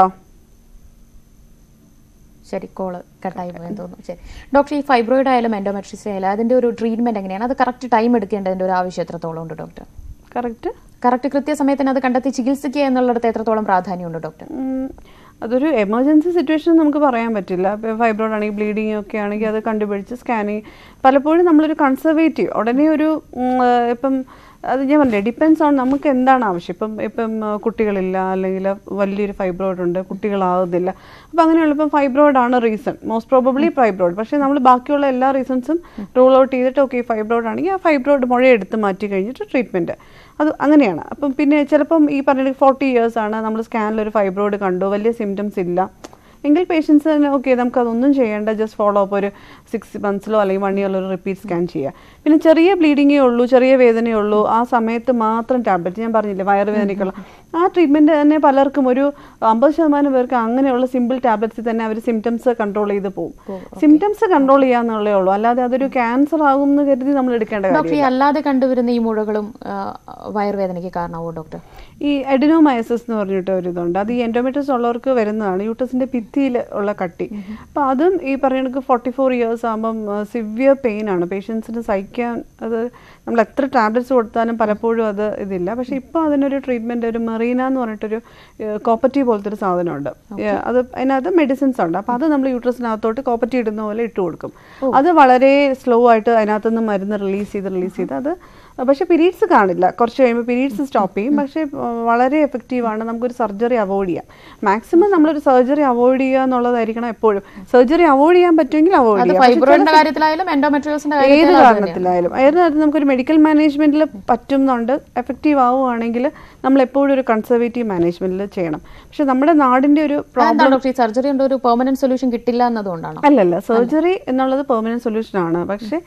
ശരി കോള് കട്ടായി പോയെന്ന് തോന്നുന്നു ശരി ഡോക്ടർ ഈ ഫൈബ്രോയിഡ് ആയാലും എൻഡോമെട്രിസ് ആയാലും അതിന്റെ ഒരു ട്രീറ്റ്മെന്റ് എങ്ങനെയാണ് അത് കറക്റ്റ് ടൈം എടുക്കേണ്ടതിന്റെ ഒരു ആവശ്യം എത്രത്തോളം ഉണ്ട് ഡോക്ടർ കറക്റ്റ് കറക്റ്റ് കൃത്യസമയത്തിന് അത് കണ്ടെത്തി ചികിത്സിക്കുക എന്നുള്ളിടത്ത് എത്രത്തോളം പ്രാധാന്യമുണ്ട് ഡോക്ടർ ഉം, അതൊരു എമർജൻസി സിറ്റുവേഷൻ നമുക്ക് പറയാൻ പറ്റില്ല ഇപ്പോൾ ഫൈബ്രോയിഡ് ആണെങ്കിൽ ബ്ലീഡിങ് ഒക്കെ ആണെങ്കിൽ അത് കണ്ടുപിടിച്ച് സ്കാനിങ് പലപ്പോഴും നമ്മളൊരു കൺസർവേറ്റീവ് ഉടനെ ഒരു ഉം, ആ, ഇപ്പം അത് ഞാൻ പറഞ്ഞില്ലേ ഡിപ്പെൻസ് ഓൺ നമുക്ക് എന്താണ് ആവശ്യം ഇപ്പം ഇപ്പം ആ, കുട്ടികളില്ല അല്ലെങ്കിൽ വലിയൊരു ഫൈബ്രോയിഡ് ഉണ്ട് കുട്ടികളാകുന്നില്ല അപ്പം അങ്ങനെയുള്ളപ്പം ഫൈബ്രോയിഡ് ആണ് റീസൺ മോസ്റ്റ് പ്രോബബ്ലി ഫൈബ്രോയിഡ് പക്ഷേ നമ്മൾ ബാക്കിയുള്ള എല്ലാ റീസൺസും റൂൾ ഔട്ട് ചെയ്തിട്ട് ഓക്കെ ഫൈബ്രോയിഡ് ആണെങ്കിൽ ആ ഫൈബ്രോയിഡ് മുഴ എടുത്ത് മാറ്റി കഴിഞ്ഞിട്ട് ട്രീറ്റ്മെൻറ്റ് അത് അങ്ങനെയാണ് അപ്പം പിന്നെ ചിലപ്പം ഈ പറഞ്ഞ ഫോർട്ടി ഇയേഴ്സ് ആണ് നമ്മൾ സ്കാനിൽ ഒരു ഫൈബ്രോയിഡ് കണ്ടു വലിയ സിംറ്റംസ് ഇല്ല എങ്കിൽ പേഷ്യൻസ് തന്നെ ഓക്കെ നമുക്ക് അതൊന്നും ചെയ്യേണ്ട ജസ്റ്റ് ഫോളോ അപ്പ് ഒരു സിക്സ് മന്ത്സിലോ അല്ലെങ്കിൽ വൺ ഇയറിലോ ഒരു റിപ്പീറ്റ് സ്കാൻ ചെയ്യുക പിന്നെ ചെറിയ ബ്ലീഡിങ്ങേ ഉള്ളൂ ചെറിയ വേദനയേ ഉള്ളൂ ആ സമയത്ത് മാത്രം ടാബ്ലറ്റ് ഞാൻ പറഞ്ഞില്ലേ വയറുവേദനയ്ക്കുള്ള ആ ട്രീറ്റ്മെൻറ്റ് തന്നെ പലർക്കും ഒരു അമ്പത് ശതമാനം പേർക്ക് അങ്ങനെയുള്ള സിമ്പിൾ ടാബ്ലറ്റ്സിൽ തന്നെ അവർ സിംറ്റംസ് കൺട്രോൾ ചെയ്ത് പോകും സിംറ്റംസ് കൺട്രോൾ ചെയ്യാന്നുള്ളേ ഉള്ളൂ അല്ലാതെ അതൊരു ക്യാൻസർ ആകും എന്ന് കരുതി നമ്മൾ എടുക്കേണ്ട ഡോക്ടർ കാര്യം ഈ അല്ലാതെ കണ്ടുവരുന്ന ഈ മുഴകളും ആ, വയറുവേദനയ്ക്ക് കാരണമാവോ ഡോക്ടർ ഈ എഡിനോമയസിസ് എന്ന് പറഞ്ഞിട്ട് ഒരു ഇതുണ്ട് അത് ഈ എൻഡോമെട്രിസ് ഉള്ളവർക്ക് വരുന്നതാണ് യൂട്ടസിന്റെ ഭിത്തിയിൽ ഉള്ള കട്ടി അപ്പോൾ അതും ഈ പറയുന്നത് ഫോർട്ടി ഫോർ ഇയേഴ്സ് ആകുമ്പം സിവിയർ പെയിൻ ആണ് പേഷ്യൻസിന് സഹിക്കാൻ അത് നമ്മൾ എത്ര ടാബ്ലറ്റ്സ് കൊടുത്താലും പലപ്പോഴും അത് ഇതില്ല പക്ഷേ ഇപ്പോൾ അതിനൊരു ട്രീറ്റ്മെൻറ്റ് ഒരു മെറീന എന്ന് പറഞ്ഞിട്ടൊരു കോപ്പറ്റി പോലത്തെ ഒരു സാധനമുണ്ട് ഏഹ് അത് അതിനകത്ത് മെഡിസിൻസ് ഉണ്ട് അപ്പോൾ അത് നമ്മൾ യൂട്രസിനകത്തോട്ട് കോപ്പറ്റി ഇടുന്ന പോലെ ഇട്ട് കൊടുക്കും അത് വളരെ സ്ലോ ആയിട്ട് അതിനകത്തുനിന്ന് മരുന്ന് റിലീസ് ചെയ്ത് റിലീസ് ചെയ്ത് അത് പക്ഷേ പീരീഡ്സ് കാണില്ല കുറച്ച് കഴിയുമ്പോൾ പീരീഡ്സ് സ്റ്റോപ്പ് ചെയ്യും പക്ഷേ ആ, വളരെ എഫക്റ്റീവാണ് നമുക്കൊരു സർജറി അവോയ്ഡ് ചെയ്യാം മാക്സിമം നമ്മളൊരു സർജറി അവോയ്ഡ് ചെയ്യുക എന്നുള്ളതായിരിക്കണം എപ്പോഴും സർജറി അവോയ്ഡ് ചെയ്യാൻ പറ്റുമെങ്കിൽ അവോയ്ഡ് അത് ചെയ്യാം പക്ഷേ ഫൈബ്രോയിഡിന്റെ കാര്യത്തിലായാലും എൻഡോമെട്രിയോസിന്റെ ഏത് കാര്യത്തിലും അത് തന്നെയാണ്. കാരണത്തിലായാലും ഏത് കാരണത്തിൽ നമുക്കൊരു മെഡിക്കൽ മാനേജ്മെന്റിൽ പറ്റുന്നുണ്ട് എഫക്റ്റീവ് ആവുകയാണെങ്കിൽ നമ്മൾ എപ്പോഴും ഒരു കൺസർവേറ്റീവ് മാനേജ്മെന്റിൽ ചെയ്യണം പക്ഷെ നമ്മുടെ നാടിന്റെ ഒരു അതെന്താ പ്രോബ്ലം ഡോക്ടർ ഈ സർജറി കൊണ്ട് ഒരു പെർമനന്റ് സൊല്യൂഷൻ കിട്ടില്ല എന്നതുകൊണ്ടാണോ അല്ലല്ല സർജറി എന്നുള്ളത് പെർമനന്റ് സൊല്യൂഷൻ ആണ് പക്ഷെ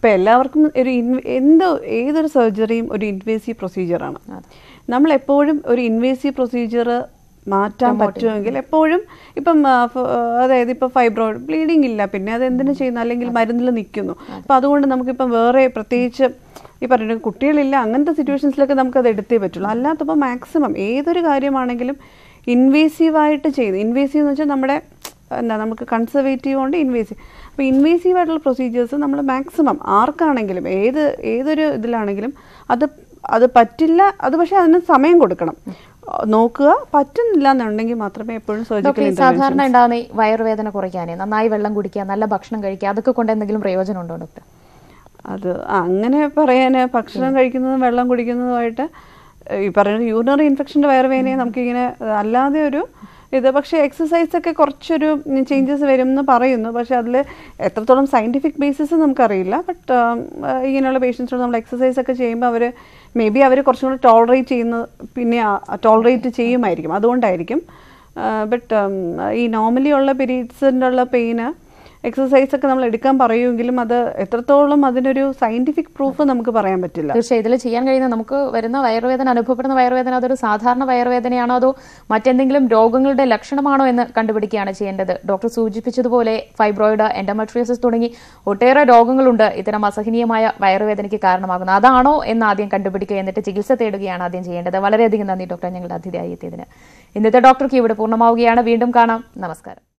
ഇപ്പം എല്ലാവർക്കും ഒരു ഇൻവ- എന്തോ ഏതൊരു സർജറിയും ഒരു ഇൻവേസീവ് പ്രൊസീജിയറാണ് നമ്മൾ എപ്പോഴും ഒരു ഇൻവേസീവ് പ്രൊസീജിയർ മാറ്റാൻ പറ്റുമെങ്കിൽ എപ്പോഴും ഇപ്പം ആ, ഫ- ആ, അതായത് ഇപ്പം ഫൈബ്രോയിഡ് ബ്ലീഡിംഗ് ഇല്ല പിന്നെ അത് എന്തിനു ചെയ്യുന്നു അല്ലെങ്കിൽ മരുന്നിൽ നിൽക്കുന്നു അപ്പം അതുകൊണ്ട് നമുക്കിപ്പം വേറെ പ്രത്യേകിച്ച് ഈ പറഞ്ഞ കുട്ടികളില്ല അങ്ങനത്തെ സിറ്റുവേഷൻസിലൊക്കെ നമുക്കത് എടുത്തേ പറ്റുള്ളൂ അല്ലാത്തപ്പോൾ മാക്സിമം ഏതൊരു കാര്യമാണെങ്കിലും ഇൻവേസീവായിട്ട് ചെയ്ത് ഇൻവേസീവ് എന്ന് വെച്ചാൽ നമ്മുടെ എന്താ നമുക്ക് കൺസർവേറ്റീവ് ഉണ്ട് ഇൻവേസീവ് അപ്പോൾ ഇൻവേസീവ് ആയിട്ടുള്ള പ്രൊസീജിയേഴ്സ് നമ്മൾ മാക്സിമം ആർക്കാണെങ്കിലും ഏത് ഏതൊരു ഇതിലാണെങ്കിലും അത് അത് പറ്റില്ല അത് പക്ഷേ അതിന് സമയം കൊടുക്കണം നോക്കുക പറ്റുന്നില്ല എന്നുണ്ടെങ്കിൽ മാത്രമേ എപ്പോഴും ഡോക്ടർ സർജിക്കൽ ഈ സാധാരണ ഉണ്ടാകുന്ന ഈ വയറുവേദന കുറയ്ക്കാനേ നന്നായി വെള്ളം കുടിക്കുക നല്ല ഭക്ഷണം കഴിക്കുക അതൊക്കെ കൊണ്ട് എന്തെങ്കിലും പ്രയോജനം ഉണ്ടോ ഡോക്ടർ അത് അങ്ങനെ പറയാൻ ഭക്ഷണം കഴിക്കുന്നതും വെള്ളം കുടിക്കുന്നതുമായിട്ട് ഈ പറയുന്ന യൂറിനറി ഇൻഫെക്ഷൻ്റെ വയറുവേദനയെ നമുക്കിങ്ങനെ അല്ലാതെ ഒരു ഇത് പക്ഷേ എക്സസൈസ് ഒക്കെ കുറച്ചൊരു ചേഞ്ചസ് വരും എന്ന് പറയുന്നു പക്ഷേ അതിൽ എത്രത്തോളം സയൻറ്റിഫിക് ബേസിസ് നമുക്കറിയില്ല ബട്ട് ഇങ്ങനെയുള്ള പേഷ്യൻസിനോട് നമ്മൾ എക്സസൈസ് ഒക്കെ ചെയ്യുമ്പോൾ അവർ മേ ബി അവർ കുറച്ചും കൂടി ടോളറേറ്റ് ചെയ്യുന്ന പിന്നെ ടോളറേറ്റ് ചെയ്യുമായിരിക്കും അതുകൊണ്ടായിരിക്കും ബട്ട് ഈ നോർമലി ഉള്ള പീരീഡ്സിൻ്റെ ഉള്ള പെയിന് എക്സസൈസ് ഒക്കെ നമ്മൾ എടുക്കാൻ പറയുമെങ്കിലും അത് എത്രത്തോളം അതിനൊരു സയന്റിഫിക് പ്രൂഫ് നമുക്ക് പറയാൻ പറ്റില്ല തീർച്ചയായും ഇതിൽ ചെയ്യാൻ കഴിയുന്ന നമുക്ക് വരുന്ന വയറുവേദന അനുഭവപ്പെടുന്ന വയറുവേദന അതൊരു സാധാരണ വയറുവേദനയാണോ അതോ മറ്റെന്തെങ്കിലും രോഗങ്ങളുടെ ലക്ഷണമാണോ എന്ന് കണ്ടുപിടിക്കുകയാണ് ചെയ്യേണ്ടത് ഡോക്ടർ സൂചിപ്പിച്ചതുപോലെ ഫൈബ്രോയിഡ് എൻഡോമെട്രിയോസിസ് തുടങ്ങി ഒട്ടേറെ രോഗങ്ങളുണ്ട് ഇത്തരം അസഹനീയമായ വയറുവേദനയ്ക്ക് കാരണമാകുന്നത് അതാണോ എന്ന് ആദ്യം കണ്ടുപിടിക്കുക എന്നിട്ട് ചികിത്സ തേടുകയാണ് ആദ്യം ചെയ്യേണ്ടത് വളരെയധികം നന്ദി ഡോക്ടർ ഞങ്ങളുടെ അതിഥിയായി എത്തിയതിന് ഇന്നത്തെ ഡോക്ടർക്ക് ഇവിടെ പൂർണ്ണമാവുകയാണ് വീണ്ടും കാണാം നമസ്കാരം